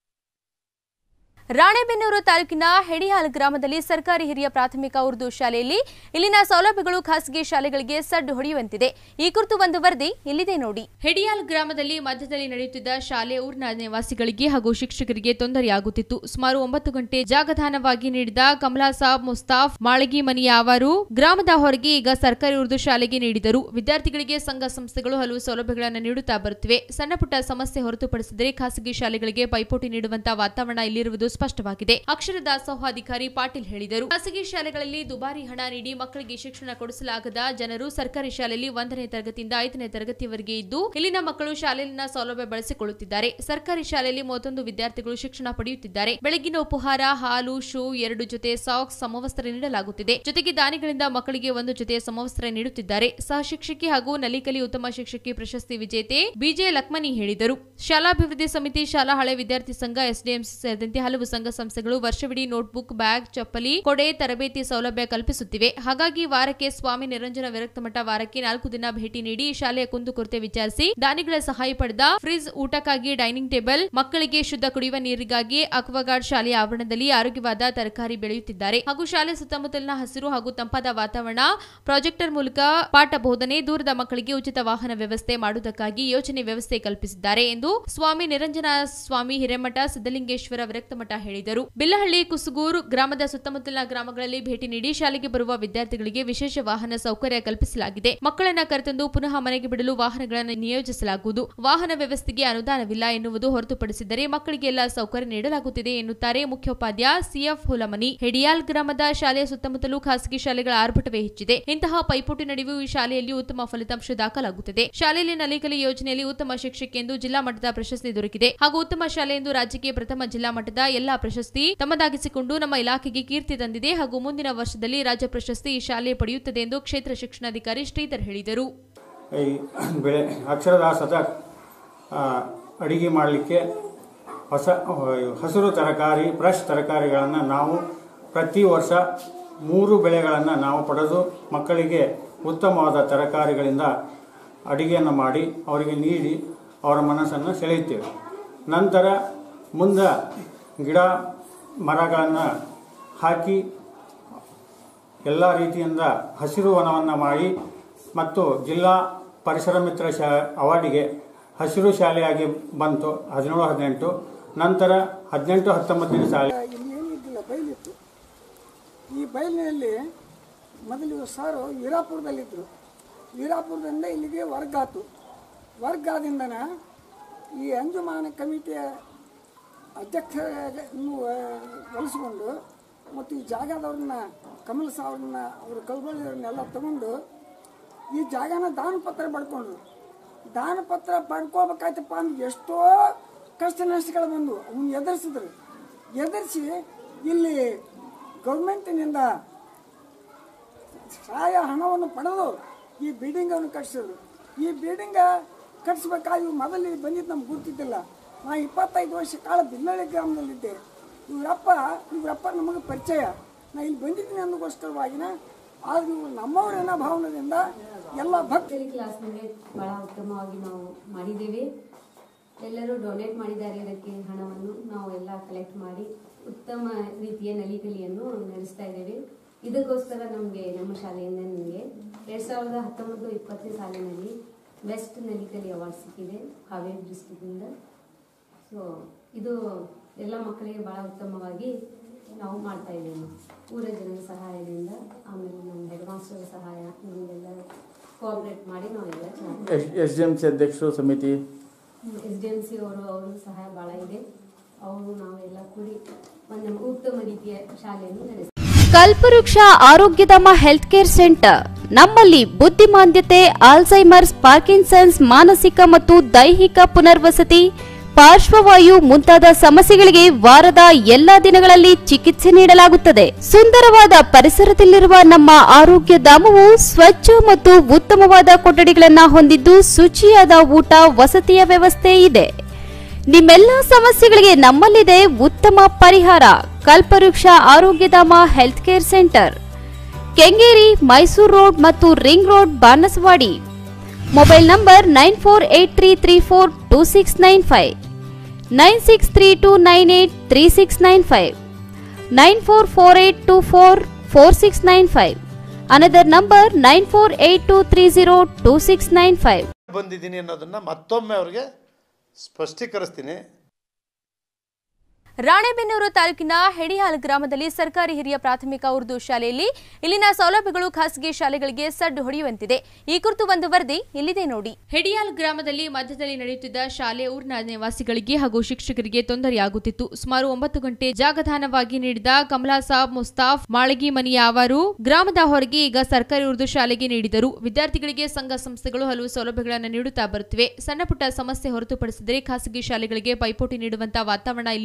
ರಾಣೆಬೆನ್ನೂರು ತಾಲೂಕಿನ ಹೆಡಿಹಾಲ್ ಗ್ರಾಮದಲ್ಲಿ ಸರ್ಕಾರಿ ಹಿರಿಯ ಪ್ರಾಥಮಿಕ ಉರ್ದು ಶಾಲೆಯಲ್ಲಿ ಇಲ್ಲಿನ ಸೌಲಭ್ಯಗಳು ಖಾಸಗಿ ಶಾಲೆಗಳಿಗೆ ಸಡ್ಡು ಹೊಡೆಯುವಂತಿದೆ ಈ ಕುರಿತು ಒಂದು ವರದಿ ಇಲ್ಲಿದೆ ನೋಡಿ ಹೆಡಿಯಾಲ್ ಗ್ರಾಮದಲ್ಲಿ ಮಧ್ಯದಲ್ಲಿ ನಡೆಯುತ್ತಿದ್ದ ಶಾಲೆ ಊರಿನ ನಿವಾಸಿಗಳಿಗೆ ಹಾಗೂ ಶಿಕ್ಷಕರಿಗೆ ತೊಂದರೆಯಾಗುತ್ತಿತ್ತು ಸುಮಾರು ಒಂಬತ್ತು ಗಂಟೆ ಜಾಗದಾನವಾಗಿ ನೀಡಿದ ಕಮಲಾ ಸಾಬ್ ಮುಸ್ತಾಫ್ ಮಾಳಗಿ ಮನಿಯ ಅವರು ಗ್ರಾಮದ ಹೊರಗೆ ಈಗ ಸರ್ಕಾರಿ ಉರ್ದು ಶಾಲೆಗೆ ನೀಡಿದರು ವಿದ್ಯಾರ್ಥಿಗಳಿಗೆ ಸಂಘ ಸಂಸ್ಥೆಗಳು ಹಲವು ಸೌಲಭ್ಯಗಳನ್ನು ನೀಡುತ್ತಾ ಬರುತ್ತಿವೆ ಸಣ್ಣಪುಟ್ಟ ಸಮಸ್ಯೆ ಹೊರತುಪಡಿಸಿದರೆ ಖಾಸಗಿ ಶಾಲೆಗಳಿಗೆ ಪೈಪೋಟಿ ನೀಡುವಂತಹ ವಾತಾವರಣ ಇಲ್ಲಿರುವುದು ಸ್ಪಷ್ಟವಾಗಿದೆ ಅಕ್ಷರ ದಾಸೋಹ ಅಧಿಕಾರಿ ಪಾಟೀಲ್ ಹೇಳಿದರು ಖಾಸಗಿ ಶಾಲೆಗಳಲ್ಲಿ ದುಬಾರಿ ಹಣ ನೀಡಿ ಮಕ್ಕಳಿಗೆ ಶಿಕ್ಷಣ ಕೊಡಿಸಲಾಗದ ಜನರು ಸರ್ಕಾರಿ ಶಾಲೆಯಲ್ಲಿ ಒಂದನೇ ತರಗತಿಯಿಂದ ಐದನೇ ತರಗತಿಯವರೆಗೆ ಇದ್ದು ಇಲ್ಲಿನ ಮಕ್ಕಳು ಶಾಲೆಯಲ್ಲಿನ ಸೌಲಭ್ಯ ಬಳಸಿಕೊಳ್ಳುತ್ತಿದ್ದಾರೆ ಸರ್ಕಾರಿ ಶಾಲೆಯಲ್ಲಿ ಮೂವತ್ತೊಂದು ವಿದ್ಯಾರ್ಥಿಗಳು ಶಿಕ್ಷಣ ಪಡೆಯುತ್ತಿದ್ದಾರೆ ಬೆಳಗಿನ ಉಪಹಾರ ಹಾಲು ಶೂ ಎರಡು ಜೊತೆ ಸಾಕ್ಸ್ ಸಮವಸ್ತ್ರ ನೀಡಲಾಗುತ್ತಿದೆ ಜೊತೆಗೆ ದಾನಿಗಳಿಂದ ಮಕ್ಕಳಿಗೆ ಒಂದು ಜೊತೆ ಸಮವಸ್ತ್ರ ನೀಡುತ್ತಿದ್ದಾರೆ ಸಹ ಶಿಕ್ಷಕಿ ಹಾಗೂ ನಲಿಕಲಿ ಉತ್ತಮ ಶಿಕ್ಷಕಿ ಪ್ರಶಸ್ತಿ ವಿಜೇತೆ ಬಿಜೆ ಲಕ್ಮನಿ ಹೇಳಿದರು ಶಾಲಾಭಿವೃದ್ಧಿ ಸಮಿತಿ ಶಾಲಾ ಹಳೆ ವಿದ್ಯಾರ್ಥಿ ಸಂಘ ಎಸ್ಡಿಎಂಸಿ ಸೇರಿದಂತೆ ಹಲವು ಸಂಘ ಸಂಸ್ಥೆಗಳು ವರ್ಷವಿಡೀ ನೋಟ್ಬುಕ್ ಬ್ಯಾಗ್ ಚಪ್ಪಲಿ ಕೊಡೆ ತರಬೇತಿ ಸೌಲಭ್ಯ ಕಲ್ಪಿಸುತ್ತಿವೆ ಹಾಗಾಗಿ ವಾರಕ್ಕೆ ಸ್ವಾಮಿ ನಿರಂಜನ ವಿರಕ್ತ ಮಠ ವಾರಕ್ಕೆ ನಾಲ್ಕು ದಿನ ಭೇಟಿ ನೀಡಿ ಶಾಲೆಯ ಕುಂದುಕೊರತೆ ವಿಚಾರಿಸಿ ದಾನಿಗಳ ಸಹಾಯ ಪಡೆದ ಫ್ರಿಜ್ ಊಟಕ್ಕಾಗಿ ಡೈನಿಂಗ್ ಟೇಬಲ್ ಮಕ್ಕಳಿಗೆ ಶುದ್ಧ ಕುಡಿಯುವ ನೀರಿಗಾಗಿ ಅಕ್ವಾಗಾರ್ಡ್ ಶಾಲೆಯ ಆವರಣದಲ್ಲಿ ಆರೋಗ್ಯವಾದ ತರಕಾರಿ ಬೆಳೆಯುತ್ತಿದ್ದಾರೆ ಹಾಗೂ ಶಾಲೆ ಸುತ್ತಮುತ್ತಲಿನ ಹಸಿರು ಹಾಗೂ ತಂಪಾದ ವಾತಾವರಣ ಪ್ರಾಜೆಕ್ಟರ್ ಮೂಲಕ ಪಾಠ ಬೋಧನೆ ದೂರದ ಮಕ್ಕಳಿಗೆ ಉಚಿತ ವಾಹನ ವ್ಯವಸ್ಥೆ ಮಾಡುವುದಕ್ಕಾಗಿ ಯೋಜನೆ ವ್ಯವಸ್ಥೆ ಕಲ್ಪಿಸಿದ್ದಾರೆ ಎಂದು ಸ್ವಾಮಿ ನಿರಂಜನ ಸ್ವಾಮಿ ಹಿರೇಮಠ ಸಿದ್ದಲಿಂಗೇಶ್ವರ ವಿರಕ್ತ ಮಠ ಹೇಳಿದರು ಬಿಲ್ಲಹಳ್ಳಿ ಕುಸುಗೂರು ಗ್ರಾಮದ ಸುತ್ತಮುತ್ತಲಿನ ಗ್ರಾಮಗಳಲ್ಲಿ ಭೇಟಿ ನೀಡಿ ಶಾಲೆಗೆ ಬರುವ ವಿದ್ಯಾರ್ಥಿಗಳಿಗೆ ವಿಶೇಷ ವಾಹನ ಸೌಕರ್ಯ ಕಲ್ಪಿಸಲಾಗಿದೆ ಮಕ್ಕಳನ್ನ ಕರೆತಂದು ಪುನಃ ಮನೆಗೆ ಬಿಡಲು ವಾಹನಗಳನ್ನು ನಿಯೋಜಿಸಲಾಗುವುದು ವಾಹನ ವ್ಯವಸ್ಥೆಗೆ ಅನುದಾನವಿಲ್ಲ ಎನ್ನುವುದು ಹೊರತುಪಡಿಸಿದರೆ ಮಕ್ಕಳಿಗೆ ಎಲ್ಲ ಸೌಕರ್ಯ ನೀಡಲಾಗುತ್ತಿದೆ ಎನ್ನುತ್ತಾರೆ ಮುಖ್ಯೋಪಾಧ್ಯಾಯ ಸಿಎಫ್ ಹುಲಮನಿ ಹೆಡಿಯಾಲ್ ಗ್ರಾಮದ ಶಾಲೆಯ ಸುತ್ತಮುತ್ತಲೂ ಖಾಸಗಿ ಶಾಲೆಗಳ ಆರ್ಭಟವೇ ಹೆಚ್ಚಿದೆ ಇಂತಹ ಪೈಪೋಟಿ ನಡುವೆಯೂ ಈ ಶಾಲೆಯಲ್ಲಿ ಉತ್ತಮ ಫಲಿತಾಂಶ ದಾಖಲಾಗುತ್ತದೆ ಶಾಲೆಯಲ್ಲಿ ನಲಿಕಲಿ ಯೋಜನೆಯಲ್ಲಿ ಉತ್ತಮ ಶಿಕ್ಷಕ ಎಂದು ಜಿಲ್ಲಾ ಮಟ್ಟದ ಪ್ರಶಸ್ತಿ ದೊರಕಿದೆ ಹಾಗೂ ಉತ್ತಮ ಶಾಲೆ ಎಂದು ರಾಜ್ಯಕ್ಕೆ ಪ್ರಥಮ ಜಿಲ್ಲಾ ಮಟ್ಟದ ಎಲ್ಲಾ ಪ್ರಶಸ್ತಿ ತಮ್ಮದಾಗಿಸಿಕೊಂಡು ನಮ್ಮ ಇಲಾಖೆಗೆ ಕೀರ್ತಿ ತಂದಿದೆ ಹಾಗೂ ಮುಂದಿನ ವರ್ಷದಲ್ಲಿ ರಾಜ್ಯ ಪ್ರಶಸ್ತಿ ಈ ಶಾಲೆ ಪಡೆಯುತ್ತದೆ ಎಂದು ಕ್ಷೇತ್ರ ಶಿಕ್ಷಣಾಧಿಕಾರಿ ಶ್ರೀಧರ್ ಹೇಳಿದರು ಈ ಬೆಳೆ ಅಕ್ಷರದಾಸದ ಆ, ಅಡಿಗೆ ಮಾಡಲಿಕ್ಕೆ ಹೊಸ ಹಸಿರು ತರಕಾರಿ ಫ್ರೆಶ್ ತರಕಾರಿಗಳನ್ನು ನಾವು ಪ್ರತಿ ವರ್ಷ ಮೂರು ಬೆಳೆಗಳನ್ನು ನಾವು ಪಡೆದು ಮಕ್ಕಳಿಗೆ ಉತ್ತಮವಾದ ತರಕಾರಿಗಳಿಂದ ಅಡಿಗೆಯನ್ನು ಮಾಡಿ ಅವರಿಗೆ ನೀಡಿ ಅವರ ಮನಸ್ಸನ್ನು ಸೆಳೆಯುತ್ತೇವೆ ನಂತರ ಮುಂದೆ ಗಿಡ ಮರಗಳನ್ನು ಹಾಕಿ ಎಲ್ಲ ರೀತಿಯಿಂದ ಹಸಿರು ವನವನ್ನು ಮಾಡಿ ಮತ್ತು ಜಿಲ್ಲಾ ಪರಿಸರ ಮಿತ್ರ ಶಾ ಅವಾರ್ಡಿಗೆ ಹಸಿರು ಶಾಲೆಯಾಗಿ ಬಂತು ಹದಿನೇಳು ಹದಿನೆಂಟು ನಂತರ ಹದಿನೆಂಟು ಹತ್ತೊಂಬತ್ತನೇ ಶಾಲೆ ಇಲ್ಲಿ ಏನೂ ಇದ್ದಿಲ್ಲ ಬಯಲಿತ್ತು ಈ ಬಯಲಿನಲ್ಲಿ ಮೊದಲು ಇವ್ರು ಸಾರು ವೀರಾಪುರದಲ್ಲಿದ್ದರು ವೀರಾಪುರದಿಂದ ಇಲ್ಲಿಗೆ ವರ್ಗ ಆತು ವರ್ಗ ಆದಿಂದನ ಈ ಅಂಜುಮಾನ ಕಮಿಟಿಯ ಅಧ್ಯಕ್ಷರನ್ನು ಬಳಸಿಕೊಂಡು ಮತ್ತು ಈ ಜಾಗದವ್ರನ್ನ ಕಮಲ್ ಸಾವ್ರನ್ನ ಅವ್ರ ಕಲ್ಬಳ್ಳಿಯವ್ರನ್ನೆಲ್ಲ ತಗೊಂಡು ಈ ಜಾಗನ ದಾನ ಪತ್ರ ಪಡ್ಕೊಂಡ್ರು ದಾನ ಪತ್ರ ಪಡ್ಕೋಬೇಕಾಯ್ತಪ್ಪ ಅಂದ್ರೆ ಎಷ್ಟೋ ಕಷ್ಟ ನಷ್ಟಗಳು ಬಂದು ಅವನ್ನ ಎದುರಿಸಿದ್ರು ಎದುರಿಸಿ ಇಲ್ಲಿ ಗೌರ್ಮೆಂಟಿನಿಂದ ಸಹಾಯ ಹಣವನ್ನು ಪಡೆದು ಈ ಬಿಲ್ಡಿಂಗನ್ನು ಕಟ್ಟಿಸಿದ್ರು ಈ ಬಿಲ್ಡಿಂಗ ಕಟ್ಟಿಸ್ಬೇಕಾಗಿ ಮೊದಲು ಇಲ್ಲಿ ಬಂದಿದ್ದು ನಮ್ಗೆ ಗೊತ್ತಿದ್ದಿಲ್ಲ ನಾ ಇಪ್ಪತ್ತೈದು ವರ್ಷ ಕಾಲ ಬಿಲ್ಲಳ್ಳಿ ಗ್ರಾಮದಲ್ಲಿದ್ದೆ ಇವರಪ್ಪ ಇವರಪ್ಪ ನಮಗೆ ಪರಿಚಯ ನಾ ಇಲ್ಲಿ ಬಂದಿದ್ದೀನಿ ಅನ್ನೋಗೋಸ್ಕರವಾಗಿನ ಆದ್ರೆ ಇವ್ರು ನಮ್ಮವರೇನೋ ಭಾವನೆಯಿಂದ ಎಲ್ಲ ಭಕ್ತ ನರ್ಸರಿ ಕ್ಲಾಸ್ ನಮಗೆ ಬಹಳ ಉತ್ತಮವಾಗಿ ನಾವು ಮಾಡಿದ್ದೇವೆ ಎಲ್ಲರೂ ಡೊನೇಟ್ ಮಾಡಿದ್ದಾರೆ ಇದಕ್ಕೆ ಹಣವನ್ನು ನಾವು ಎಲ್ಲ ಕಲೆಕ್ಟ್ ಮಾಡಿ ಉತ್ತಮ ರೀತಿಯ ನಲಿಕಲಿಯನ್ನು ನಡೆಸ್ತಾ ಇದ್ದೇವೆ ಇದಕ್ಕೋಸ್ಕರ ನಮಗೆ ನಮ್ಮ ಶಾಲೆಯಿಂದ ನನಗೆ ಎರಡು ಸಾವಿರದ ಹತ್ತೊಂಬತ್ತು ಇಪ್ಪತ್ತನೇ ಸಾಲಿನಲ್ಲಿ ಬೆಸ್ಟ್ ನಲಿಕಲಿ ಅವಾರ್ಡ್ ಸಿಕ್ಕಿದೆ ಹಾವೇರಿ ಡಿಸ್ಟಿಕ್ಕಿಂದ ಸೊ ಇದು ಎಲ್ಲ ಮಕ್ಕಳಿಗೆ ಭಾಳ ಉತ್ತಮವಾಗಿ ನಾವು ಮಾಡ್ತಾ ಇದ್ದೇವೆ ಊರ ಜನರ ಸಹಾಯದಿಂದ ಆಮೇಲೆ ನಮ್ಮ ಹೆಡ್ ಮಾಸ್ಟರ್ ಸಹಾಯ ನಮಗೆಲ್ಲ ಕೋಆಪ್ರೇಟ್ ಮಾಡಿ ನಾವೆಲ್ಲ ಚೆನ್ನಾಗಿ ಎಸ್ ಡಿ ಎಂ ಸಿ ಅಧ್ಯಕ್ಷರು ಸಮಿತಿ ಎಸ್ ಡಿ ಎಮ್ ಸಿ ಅವರು ಅವ್ರ ಸಹಾಯ ಭಾಳ ಇದೆ ಅವರು ನಾವೆಲ್ಲ ಕೂಡಿ ಒಂದು ಉತ್ತಮ ರೀತಿಯ ಶಾಲೆಯನ್ನು ನಡೆಸ್ತೀವಿ ಕಲ್ಪವೃಕ್ಷ ಆರೋಗ್ಯಧಾಮ ಹೆಲ್ತ್ ಕೇರ್ ಸೆಂಟರ್ ನಮ್ಮಲ್ಲಿ ಬುದ್ಧಿಮಾಂದ್ಯತೆ ಆಲ್ಝೈಮರ್ಸ್ ಪಾರ್ಕಿನ್ಸನ್ಸ್ ಮಾನಸಿಕ ಮತ್ತು ದೈಹಿಕ ಪುನರ್ವಸತಿ ಪಾರ್ಶ್ವವಾಯು ಮುಂತಾದ ಸಮಸ್ಯೆಗಳಿಗೆ ವಾರದ ಎಲ್ಲಾ ದಿನಗಳಲ್ಲಿ ಚಿಕಿತ್ಸೆ ನೀಡಲಾಗುತ್ತದೆ ಸುಂದರವಾದ ಪರಿಸರದಲ್ಲಿರುವ ನಮ್ಮ ಆರೋಗ್ಯ ಧಾಮವು ಸ್ವಚ್ಛ ಮತ್ತು ಉತ್ತಮವಾದ ಕೊಠಡಿಗಳನ್ನು ಹೊಂದಿದ್ದು ಶುಚಿಯಾದ ಊಟ ವಸತಿಯ ವ್ಯವಸ್ಥೆ ಇದೆ ನಿಮ್ಮೆಲ್ಲ ಸಮಸ್ಯೆಗಳಿಗೆ ನಮ್ಮಲ್ಲಿದೆ ಉತ್ತಮ ಪರಿಹಾರ Kalpavriksha Arogyadhama health care centre Kengeri Mysore road ಮತ್ತು ring road Banaswadi mobile number nine four eight three three four two six nine five nine six three two nine eight three six nine five nine four four eight two four four six nine five another number nine four eight two three zero two six nine five ಬಂದಿದ್ದೀನಿ ಅನ್ನೋದನ್ನು ಮತ್ತೊಮ್ಮೆ ಅವ್ರಿಗೆ ಸ್ಪಷ್ಟೀಕರಿಸ್ತೀನಿ ರಾಣೆಬೆನ್ನೂರು ತಾಲೂಕಿನ ಹೆಡಿಹಾಲ್ ಗ್ರಾಮದಲ್ಲಿ ಸರ್ಕಾರಿ ಹಿರಿಯ ಪ್ರಾಥಮಿಕ ಉರ್ದು ಶಾಲೆಯಲ್ಲಿ ಇಲ್ಲಿನ ಸೌಲಭ್ಯಗಳು ಖಾಸಗಿ ಶಾಲೆಗಳಿಗೆ ಸಡ್ಡು ಹೊಡೆಯುವಂತಿದೆ ಈ ಕುರಿತು ಒಂದು ವರದಿ ಇಲ್ಲಿದೆ ನೋಡಿ ಹೆಡಿಯಾಲ್ ಗ್ರಾಮದಲ್ಲಿ ಮಧ್ಯದಲ್ಲಿ ನಡೆಯುತ್ತಿದ್ದ ಶಾಲೆ ಊರಿನ ನಿವಾಸಿಗಳಿಗೆ ಹಾಗೂ ಶಿಕ್ಷಕರಿಗೆ ತೊಂದರೆಯಾಗುತ್ತಿತ್ತು ಸುಮಾರು ಒಂಬತ್ತು ಗಂಟೆ ಜಾಗದಾನವಾಗಿ ನೀಡಿದ ಕಮಲಾ ಸಾಬ್ ಮುಸ್ತಾಫ್ ಮಾಳಗಿ ಮನಿಯ ಅವರು ಗ್ರಾಮದ ಹೊರಗೆ ಈಗ ಸರ್ಕಾರಿ ಉರ್ದು ಶಾಲೆಗೆ ನೀಡಿದರು ವಿದ್ಯಾರ್ಥಿಗಳಿಗೆ ಸಂಘ ಸಂಸ್ಥೆಗಳು ಹಲವು ಸೌಲಭ್ಯಗಳನ್ನು ನೀಡುತ್ತಾ ಬರುತ್ತಿವೆ ಸಣ್ಣ ಪುಟ್ಟ ಸಮಸ್ಯೆ ಹೊರತುಪಡಿಸಿದರೆ ಖಾಸಗಿ ಶಾಲೆಗಳಿಗೆ ಪೈಪೋಟಿ ನೀಡುವಂತಹ ವಾತಾವರಣ ಇಲ್ಲಿರುವುದು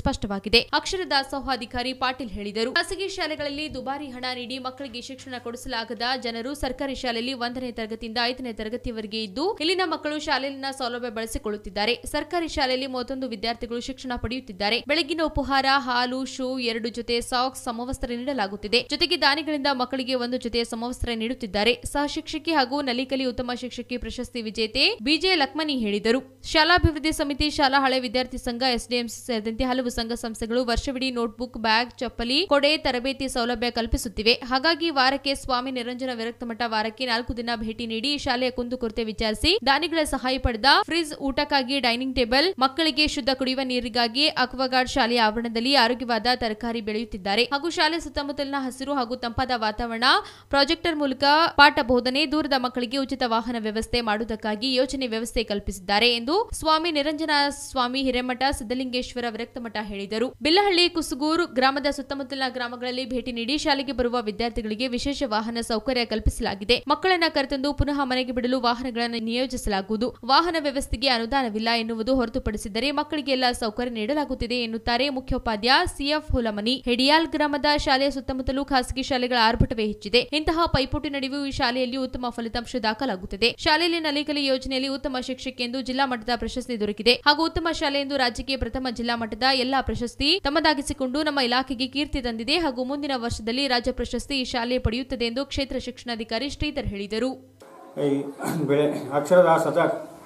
ಸ್ಪಷ್ಟವಾಗಿದೆ ಅಕ್ಷರ ದಾಸೋಹ ಅಧಿಕಾರಿ ಪಾಟೀಲ್ ಹೇಳಿದರು ಖಾಸಗಿ ಶಾಲೆಗಳಲ್ಲಿ ದುಬಾರಿ ಹಣ ನೀಡಿ ಮಕ್ಕಳಿಗೆ ಶಿಕ್ಷಣ ಕೊಡಿಸಲಾಗದ ಜನರು ಸರ್ಕಾರಿ ಶಾಲೆಯಲ್ಲಿ ಒಂದನೇ ತರಗತಿಯಿಂದ ಐದನೇ ತರಗತಿಯವರೆಗೆ ಇದ್ದು ಇಲ್ಲಿನ ಮಕ್ಕಳು ಶಾಲೆಯಲ್ಲಿನ ಸೌಲಭ್ಯ ಬಳಸಿಕೊಳ್ಳುತ್ತಿದ್ದಾರೆ ಸರ್ಕಾರಿ ಶಾಲೆಯಲ್ಲಿ ಮೂವತ್ತೊಂದು ವಿದ್ಯಾರ್ಥಿಗಳು ಶಿಕ್ಷಣ ಪಡೆಯುತ್ತಿದ್ದಾರೆ ಬೆಳಗಿನ ಉಪಹಾರ ಹಾಲು ಶೂ ಎರಡು ಜೊತೆ ಸಾಕ್ಸ್ ಸಮವಸ್ತ್ರ ನೀಡಲಾಗುತ್ತಿದೆ ಜೊತೆಗೆ ದಾನಿಗಳಿಂದ ಮಕ್ಕಳಿಗೆ ಒಂದು ಜೊತೆ ಸಮವಸ್ತ್ರ ನೀಡುತ್ತಿದ್ದಾರೆ ಸಹ ಶಿಕ್ಷಕಿ ಹಾಗೂ ನಲಿಕಲಿ ಉತ್ತಮ ಶಿಕ್ಷಕಿ ಪ್ರಶಸ್ತಿ ವಿಜೇತೆ ಬಿಜೆ ಲಕ್ಮನಿ ಹೇಳಿದರು ಶಾಲಾಭಿವೃದ್ಧಿ ಸಮಿತಿ ಶಾಲಾ ಹಳೆ ವಿದ್ಯಾರ್ಥಿ ಸಂಘ ಎಸ್ಡಿಎಂಸಿ ಸೇರಿದಂತೆ ಹಲವು ಸಂಘ ಸಂಸ್ಥೆಗಳು ವರ್ಷವಿಡೀ ನೋಟ್ಬುಕ್ ಬ್ಯಾಗ್ ಚಪ್ಪಲಿ ಕೊಡೆ ತರಬೇತಿ ಸೌಲಭ್ಯ ಕಲ್ಪಿಸುತ್ತಿವೆ ಹಾಗಾಗಿ ವಾರಕ್ಕೆ ಸ್ವಾಮಿ ನಿರಂಜನ ವಿರಕ್ತ ಮಠ ವಾರಕ್ಕೆ ನಾಲ್ಕು ದಿನ ಭೇಟಿ ನೀಡಿ ಶಾಲೆಯ ಕುಂದುಕೊರತೆ ವಿಚಾರಿಸಿ ದಾನಿಗಳ ಸಹಾಯ ಪಡೆದ ಫ್ರಿಜ್ ಊಟಕ್ಕಾಗಿ ಡೈನಿಂಗ್ ಟೇಬಲ್ ಮಕ್ಕಳಿಗೆ ಶುದ್ಧ ಕುಡಿಯುವ ನೀರಿಗಾಗಿ ಅಕ್ವಾಗಾರ್ಡ್ ಶಾಲೆಯ ಆವರಣದಲ್ಲಿ ಆರೋಗ್ಯವಾದ ತರಕಾರಿ ಬೆಳೆಯುತ್ತಿದ್ದಾರೆ ಹಾಗೂ ಶಾಲೆ ಸುತ್ತಮುತ್ತಲಿನ ಹಸಿರು ಹಾಗೂ ತಂಪಾದ ವಾತಾವರಣ ಪ್ರಾಜೆಕ್ಟರ್ ಮೂಲಕ ಪಾಠ ಬೋಧನೆ ದೂರದ ಮಕ್ಕಳಿಗೆ ಉಚಿತ ವಾಹನ ವ್ಯವಸ್ಥೆ ಮಾಡುವುದಕ್ಕಾಗಿ ಯೋಜನೆ ವ್ಯವಸ್ಥೆ ಕಲ್ಪಿಸಿದ್ದಾರೆ ಎಂದು ಸ್ವಾಮಿ ನಿರಂಜನ ಸ್ವಾಮಿ ಹಿರೇಮಠ ಸಿದ್ದಲಿಂಗೇಶ್ವರ ವಿರಕ್ತ ಮಠ ಹೇಳಿದರು ಬಿಲ್ಲಹಳ್ಳಿ ಕುಸುಗೂರು ಗ್ರಾಮದ ಸುತ್ತಮುತ್ತಲಿನ ಗ್ರಾಮಗಳಲ್ಲಿ ಭೇಟಿ ನೀಡಿ ಶಾಲೆಗೆ ಬರುವ ವಿದ್ಯಾರ್ಥಿಗಳಿಗೆ ವಿಶೇಷ ವಾಹನ ಸೌಕರ್ಯ ಕಲ್ಪಿಸಲಾಗಿದೆ ಮಕ್ಕಳನ್ನ ಕರೆತಂದು ಪುನಃ ಮನೆಗೆ ಬಿಡಲು ವಾಹನಗಳನ್ನು ನಿಯೋಜಿಸಲಾಗುವುದು ವಾಹನ ವ್ಯವಸ್ಥೆಗೆ ಅನುದಾನವಿಲ್ಲ ಎನ್ನುವುದು ಹೊರತುಪಡಿಸಿದರೆ ಮಕ್ಕಳಿಗೆ ಎಲ್ಲ ಸೌಕರ್ಯ ನೀಡಲಾಗುತ್ತಿದೆ ಎನ್ನುತ್ತಾರೆ ಮುಖ್ಯೋಪಾಧ್ಯಾಯ ಸಿಎಫ್ ಹುಲಮನಿ ಹೆಡಿಯಾಲ್ ಗ್ರಾಮದ ಶಾಲೆಯ ಸುತ್ತಮುತ್ತಲೂ ಖಾಸಗಿ ಶಾಲೆಗಳ ಆರ್ಭಟವೇ ಹೆಚ್ಚಿದೆ ಇಂತಹ ಪೈಪೋಟಿ ನಡುವೆಯೂ ಈ ಶಾಲೆಯಲ್ಲಿ ಉತ್ತಮ ಫಲಿತಾಂಶ ದಾಖಲಾಗುತ್ತಿದೆ ಶಾಲೆಯಲ್ಲಿ ನಲಿಕಲಿ ಯೋಜನೆಯಲ್ಲಿ ಉತ್ತಮ ಶಿಕ್ಷಕಿ ಎಂದು ಜಿಲ್ಲಾ ಮಟ್ಟದ ಪ್ರಶಸ್ತಿ ದೊರಕಿದೆ ಹಾಗೂ ಉತ್ತಮ ಶಾಲೆ ಎಂದು ರಾಜ್ಯಕ್ಕೆ ಪ್ರಥಮ ಜಿಲ್ಲಾ ಮಟ್ಟದ ಎಲ್ಲಾ ಪ್ರಶಸ್ತಿ ತಮ್ಮದಾಗಿಸಿಕೊಂಡು ನಮ್ಮ ಇಲಾಖೆಗೆ ಕೀರ್ತಿ ತಂದಿದೆ ಹಾಗೂ ಮುಂದಿನ ವರ್ಷದಲ್ಲಿ ರಾಜ್ಯ ಪ್ರಶಸ್ತಿ ಈ ಶಾಲೆ ಪಡೆಯುತ್ತದೆ ಎಂದು ಕ್ಷೇತ್ರ ಶಿಕ್ಷಣಾಧಿಕಾರಿ ಶ್ರೀಧರ್ ಹೇಳಿದರು ಈ ಬೆಳೆ ಅಕ್ಷರದಾಸದ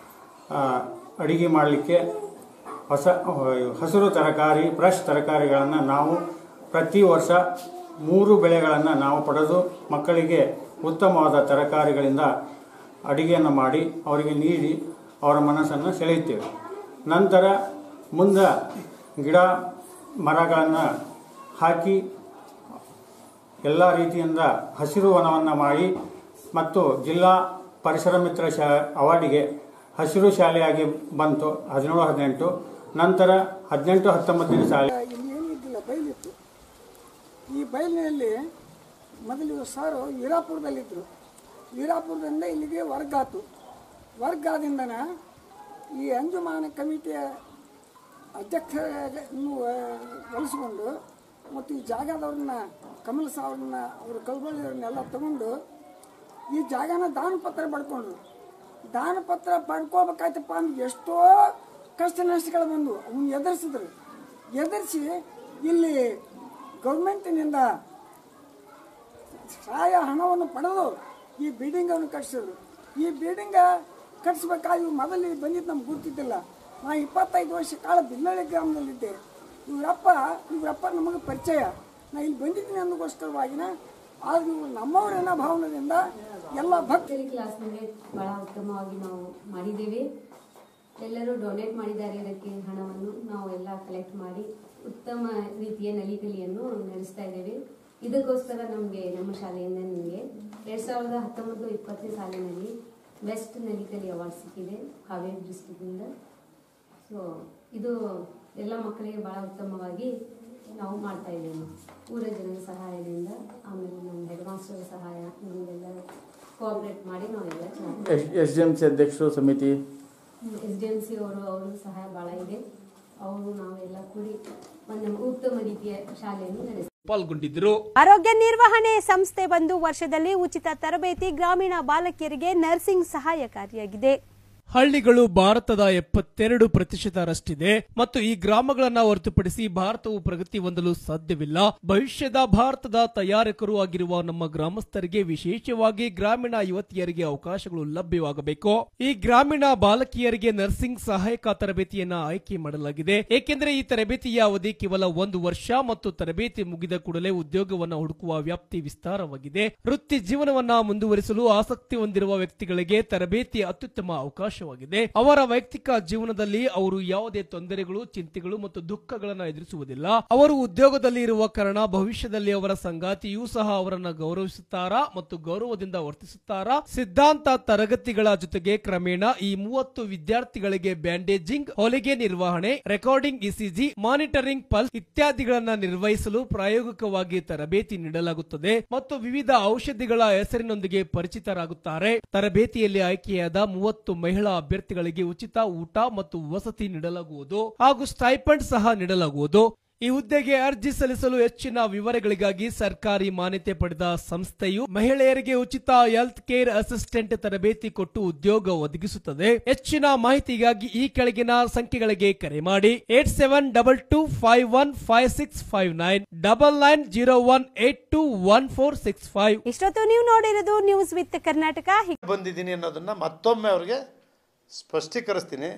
ಆ, ಅಡಿಗೆ ಮಾಡಲಿಕ್ಕೆ ಹೊಸ ಹಸಿರು ತರಕಾರಿ ಫ್ರೆಶ್ ತರಕಾರಿಗಳನ್ನು ನಾವು ಪ್ರತಿ ವರ್ಷ ಮೂರು ಬೆಳೆಗಳನ್ನು ನಾವು ಪಡೆದು ಮಕ್ಕಳಿಗೆ ಉತ್ತಮವಾದ ತರಕಾರಿಗಳಿಂದ ಅಡಿಗೆಯನ್ನು ಮಾಡಿ ಅವರಿಗೆ ನೀಡಿ ಅವರ ಮನಸ್ಸನ್ನು ಸೆಳೆಯುತ್ತೇವೆ ನಂತರ ಮುಂದೆ ಗಿಡ ಮರಗಳನ್ನು ಹಾಕಿ ಎಲ್ಲ ರೀತಿಯಿಂದ ಹಸಿರು ವನವನ್ನು ಮಾಡಿ ಮತ್ತು ಜಿಲ್ಲಾ ಪರಿಸರ ಮಿತ್ರ ಶಾ ಅವಾರ್ಡಿಗೆ ಹಸಿರು ಶಾಲೆಯಾಗಿ ಬಂತು ಹದಿನೇಳು ಹದಿನೆಂಟು ನಂತರ ಹದಿನೆಂಟು ಹತ್ತೊಂಬತ್ತನೇ ಶಾಲೆ ಇಲ್ಲಿ ಏನೂ ಇದ್ದಿಲ್ಲ ಬಯಲಿತ್ತು ಈ ಬಯಲಿನಲ್ಲಿ ಮೊದಲು ಸಾರು ವೀರಾಪುರದಲ್ಲಿದ್ದರು ವೀರಾಪುರದಿಂದ ಇಲ್ಲಿಗೆ ವರ್ಗಾತು ವರ್ಗಾದಿಂದನ ಈ ಅಂಜುಮಾನ ಕಮಿಟಿಯ ಅಧ್ಯಕ್ಷರನ್ನು ಬಳಸಿಕೊಂಡು ಮತ್ತು ಈ ಜಾಗದವ್ರನ್ನ ಕಮಲ್ ಸಾವ್ರನ್ನ ಅವರು ಕಲ್ಬಳ್ಳಿಯವ್ರನ್ನೆಲ್ಲ ತಗೊಂಡು ಈ ಜಾಗನ ದಾನ ಪತ್ರ ಪಡ್ಕೊಂಡ್ರು ದಾನ ಪತ್ರ ಪಡ್ಕೋಬೇಕಾಯ್ತಪ್ಪ ಅಂದ್ರೆ ಎಷ್ಟೋ ಕಷ್ಟ ನಷ್ಟಗಳು ಬಂದು ಅವನ್ನ ಎದುರಿಸಿದ್ರು ಎದುರಿಸಿ ಇಲ್ಲಿ ಗೌರ್ಮೆಂಟಿನಿಂದ ಸಹಾಯ ಹಣವನ್ನು ಪಡೆದು ಈ ಬಿಲ್ಡಿಂಗನ್ನು ಕಟ್ಟಿಸಿದ್ರು ಈ ಬಿಲ್ಡಿಂಗ ಕಟ್ಟಿಸ್ಬೇಕಾಗಿ ಮೊದಲು ಇಲ್ಲಿ ಬಂದಿದ್ದು ನಮ್ಗೆ ಗೊತ್ತಿದ್ದಿಲ್ಲ ನಾ ಇಪ್ಪತ್ತೈದು ವರ್ಷ ಕಾಲ ಬಿಲ್ಲಳ್ಳಿ ಗ್ರಾಮದಲ್ಲಿದ್ದೆ ಇವರಪ್ಪ ಇವರಪ್ಪ ನಮಗೆ ಪರಿಚಯ ನಾ ಇಲ್ಲಿ ಬಂದಿದ್ದೀನಿ ಅನ್ನೋಗೋಸ್ಕರವಾಗಿನ ಆದ್ರೆ ಇವ್ರು ನಮ್ಮವರೇನೋ ಭಾವನೆಯಿಂದ ಎಲ್ಲ ಭಕ್ತ ನರ್ಸರಿ ಕ್ಲಾಸ್ನಲ್ಲಿ ಬಹಳ ಉತ್ತಮವಾಗಿ ನಾವು ಮಾಡಿದ್ದೇವೆ ಎಲ್ಲರೂ ಡೊನೇಟ್ ಮಾಡಿದ್ದಾರೆ ಇದಕ್ಕೆ ಹಣವನ್ನು ನಾವು ಎಲ್ಲ ಕಲೆಕ್ಟ್ ಮಾಡಿ ಉತ್ತಮ ರೀತಿಯ ನಲಿಕಲಿಯನ್ನು ನಡೆಸ್ತಾ ಇದ್ದೇವೆ ಇದಕ್ಕೋಸ್ಕರ ನಮಗೆ ನಮ್ಮ ಶಾಲೆಯಿಂದ ನಿಮಗೆ ಎರಡು ಸಾವಿರದ ಹತ್ತೊಂಬತ್ತು ಇಪ್ಪತ್ತನೇ ಸಾಲಿನಲ್ಲಿ ಬೆಸ್ಟ್ ನಲಿಕಲಿ ಅವಾರ್ಡ್ ಸಿಕ್ಕಿದೆ ಹಾವೇರಿ ಡಿಸ್ಟಿಕ್ಕಿಂದ ಸೊ ಇದು ಎಲ್ಲ ಮಕ್ಕಳಿಗೆ ಭಾಳ ಉತ್ತಮವಾಗಿ ನಾವು ಮಾಡ್ತಾ ಇದ್ದೇವೆ ಊರ ಜನರ ಸಹಾಯದಿಂದ ಆಮೇಲೆ ನಮ್ಮ ಹೆಡ್ ಮಾಸ್ಟರ್ ಸಹಾಯ ನಮಗೆಲ್ಲ ಕೋಆಪ್ರೇಟ್ ಮಾಡಿ ನಾವೆಲ್ಲ ಚೆನ್ನಾಗಿ S S D M C ಅಧ್ಯಕ್ಷರು ಸಮಿತಿ ಎಸ್ ಡಿ ಎಮ್ ಸಿ ಅವರು ಅವ್ರ ಸಹಾಯ ಭಾಳ ಇದೆ ಅವರು ನಾವೆಲ್ಲ ಕೂಡಿ ಒಂದು ಉತ್ತಮ ರೀತಿಯ ಶಾಲೆಯನ್ನು ನಡೆಸ್ತೀವಿ ಪಾಲ್ಗೊಂಡಿದ್ದರು ಆರೋಗ್ಯ ನಿರ್ವಹಣೆ ಸಂಸ್ಥೆ ಬಂದು ವರ್ಷದಲ್ಲಿ ಉಚಿತ ತರಬೇತಿ ಗ್ರಾಮೀಣ ಬಾಲಕಿಯರಿಗೆ ನರ್ಸಿಂಗ್ ಸಹಾಯಕಾರಿಯಾಗಿದೆ ಹಳ್ಳಿಗಳು ಭಾರತದ ಎಪ್ಪತ್ತೆರಡು ಪ್ರತಿಶತರಷ್ಟಿದೆ ಮತ್ತು ಈ ಗ್ರಾಮಗಳನ್ನ ಹೊರತುಪಡಿಸಿ ಭಾರತವು ಪ್ರಗತಿ ಹೊಂದಲು ಸಾಧ್ಯವಿಲ್ಲ ಭವಿಷ್ಯದ ಭಾರತದ ತಯಾರಕರು ಆಗಿರುವ ನಮ್ಮ ಗ್ರಾಮಸ್ಥರಿಗೆ ವಿಶೇಷವಾಗಿ ಗ್ರಾಮೀಣ ಯುವತಿಯರಿಗೆ ಅವಕಾಶಗಳು ಲಭ್ಯವಾಗಬೇಕು ಈ ಗ್ರಾಮೀಣ ಬಾಲಕಿಯರಿಗೆ ನರ್ಸಿಂಗ್ ಸಹಾಯಕ ತರಬೇತಿಯನ್ನ ಆಯ್ಕೆ ಮಾಡಲಾಗಿದೆ ಏಕೆಂದರೆ ಈ ತರಬೇತಿಯ ಅವಧಿ ಕೇವಲ ಒಂದು ವರ್ಷ ಮತ್ತು ತರಬೇತಿ ಮುಗಿದ ಕೂಡಲೇ ಉದ್ಯೋಗವನ್ನ ಹುಡುಕುವ ವ್ಯಾಪ್ತಿ ವಿಸ್ತಾರವಾಗಿದೆ ವೃತ್ತಿ ಜೀವನವನ್ನ ಮುಂದುವರಿಸಲು ಆಸಕ್ತಿ ಹೊಂದಿರುವ ವ್ಯಕ್ತಿಗಳಿಗೆ ತರಬೇತಿ ಅತ್ಯುತ್ತಮ ಅವಕಾಶವಾಗಿದೆ ಅವರ ವೈಯಕ್ತಿಕ ಜೀವನದಲ್ಲಿ ಅವರು ಯಾವುದೇ ತೊಂದರೆಗಳು ಚಿಂತೆಗಳು ಮತ್ತು ದುಃಖಗಳನ್ನ ಎದುರಿಸುವುದಿಲ್ಲ ಅವರು ಉದ್ಯೋಗದಲ್ಲಿ ಇರುವ ಕಾರಣ ಭವಿಷ್ಯದಲ್ಲಿ ಅವರ ಸಂಗಾತಿಯೂ ಸಹ ಅವರನ್ನ ಗೌರವಿಸುತ್ತಾರಾ ಮತ್ತು ಗೌರವದಿಂದ ವರ್ತಿಸುತ್ತಾರಾ ಸಿದ್ಧಾಂತ ತರಗತಿಗಳ ಜೊತೆಗೆ ಕ್ರಮೇಣ ಈ ಮೂವತ್ತು ವಿದ್ಯಾರ್ಥಿಗಳಿಗೆ ಬ್ಯಾಂಡೇಜಿಂಗ್ ಹೊಲಿಗೆ ನಿರ್ವಹಣೆ ರೆಕಾರ್ಡಿಂಗ್ ಇಸಿಜಿ ಮಾನಿಟರಿಂಗ್ ಪಲ್ಸ್ ಇತ್ಯಾದಿಗಳನ್ನ ನಿರ್ವಹಿಸಲು ಪ್ರಾಯೋಗಿಕವಾಗಿ ತರಬೇತಿ ನೀಡಲಾಗುತ್ತದೆ ಮತ್ತು ವಿವಿಧ ಔಷಧಿಗಳ ಹೆಸರಿನೊಂದಿಗೆ ಪರಿಚಿತರಾಗುತ್ತಾರೆ ತರಬೇತಿಯಲ್ಲಿ ಆಯ್ಕೆಯಾದ ಮೂವತ್ತು ಮಹಿಳಾ ಮಹಿಳಾ ಅಭ್ಯರ್ಥಿಗಳಿಗೆ ಉಚಿತ ಊಟ ಮತ್ತು ವಸತಿ ನೀಡಲಾಗುವುದು ಹಾಗೂ ಸ್ಟೈಪಂಡ್ ಸಹ ನೀಡಲಾಗುವುದು ಈ ಹುದ್ದೆಗೆ ಅರ್ಜಿ ಸಲ್ಲಿಸಲು ಹೆಚ್ಚಿನ ವಿವರಗಳಿಗಾಗಿ ಸರ್ಕಾರಿ ಮಾನ್ಯತೆ ಪಡೆದ ಸಂಸ್ಥೆಯು ಮಹಿಳೆಯರಿಗೆ ಉಚಿತ ಹೆಲ್ತ್ ಕೇರ್ ಅಸಿಸ್ಟೆಂಟ್ ತರಬೇತಿ ಕೊಟ್ಟು ಉದ್ಯೋಗ ಒದಗಿಸುತ್ತದೆ ಹೆಚ್ಚಿನ ಮಾಹಿತಿಗಾಗಿ ಈ ಕೆಳಗಿನ ಸಂಖ್ಯೆಗಳಿಗೆ ಕರೆ ಮಾಡಿ eight seven double two five one five six five nine double nine zero one eight two one four six five ಇಷ್ಟೊತ್ತು ನೀವು ನೋಡಿರೋದು ನ್ಯೂಸ್ ವಿತ್ ಕರ್ನಾಟಕ ಬಂದಿದ್ದೀನಿ ಅನ್ನೋದನ್ನ ಮತ್ತೊಮ್ಮೆ ಅವ್ರಿಗೆ ಸ್ಪಷ್ಟೀಕರಿಸ್ತೀನಿ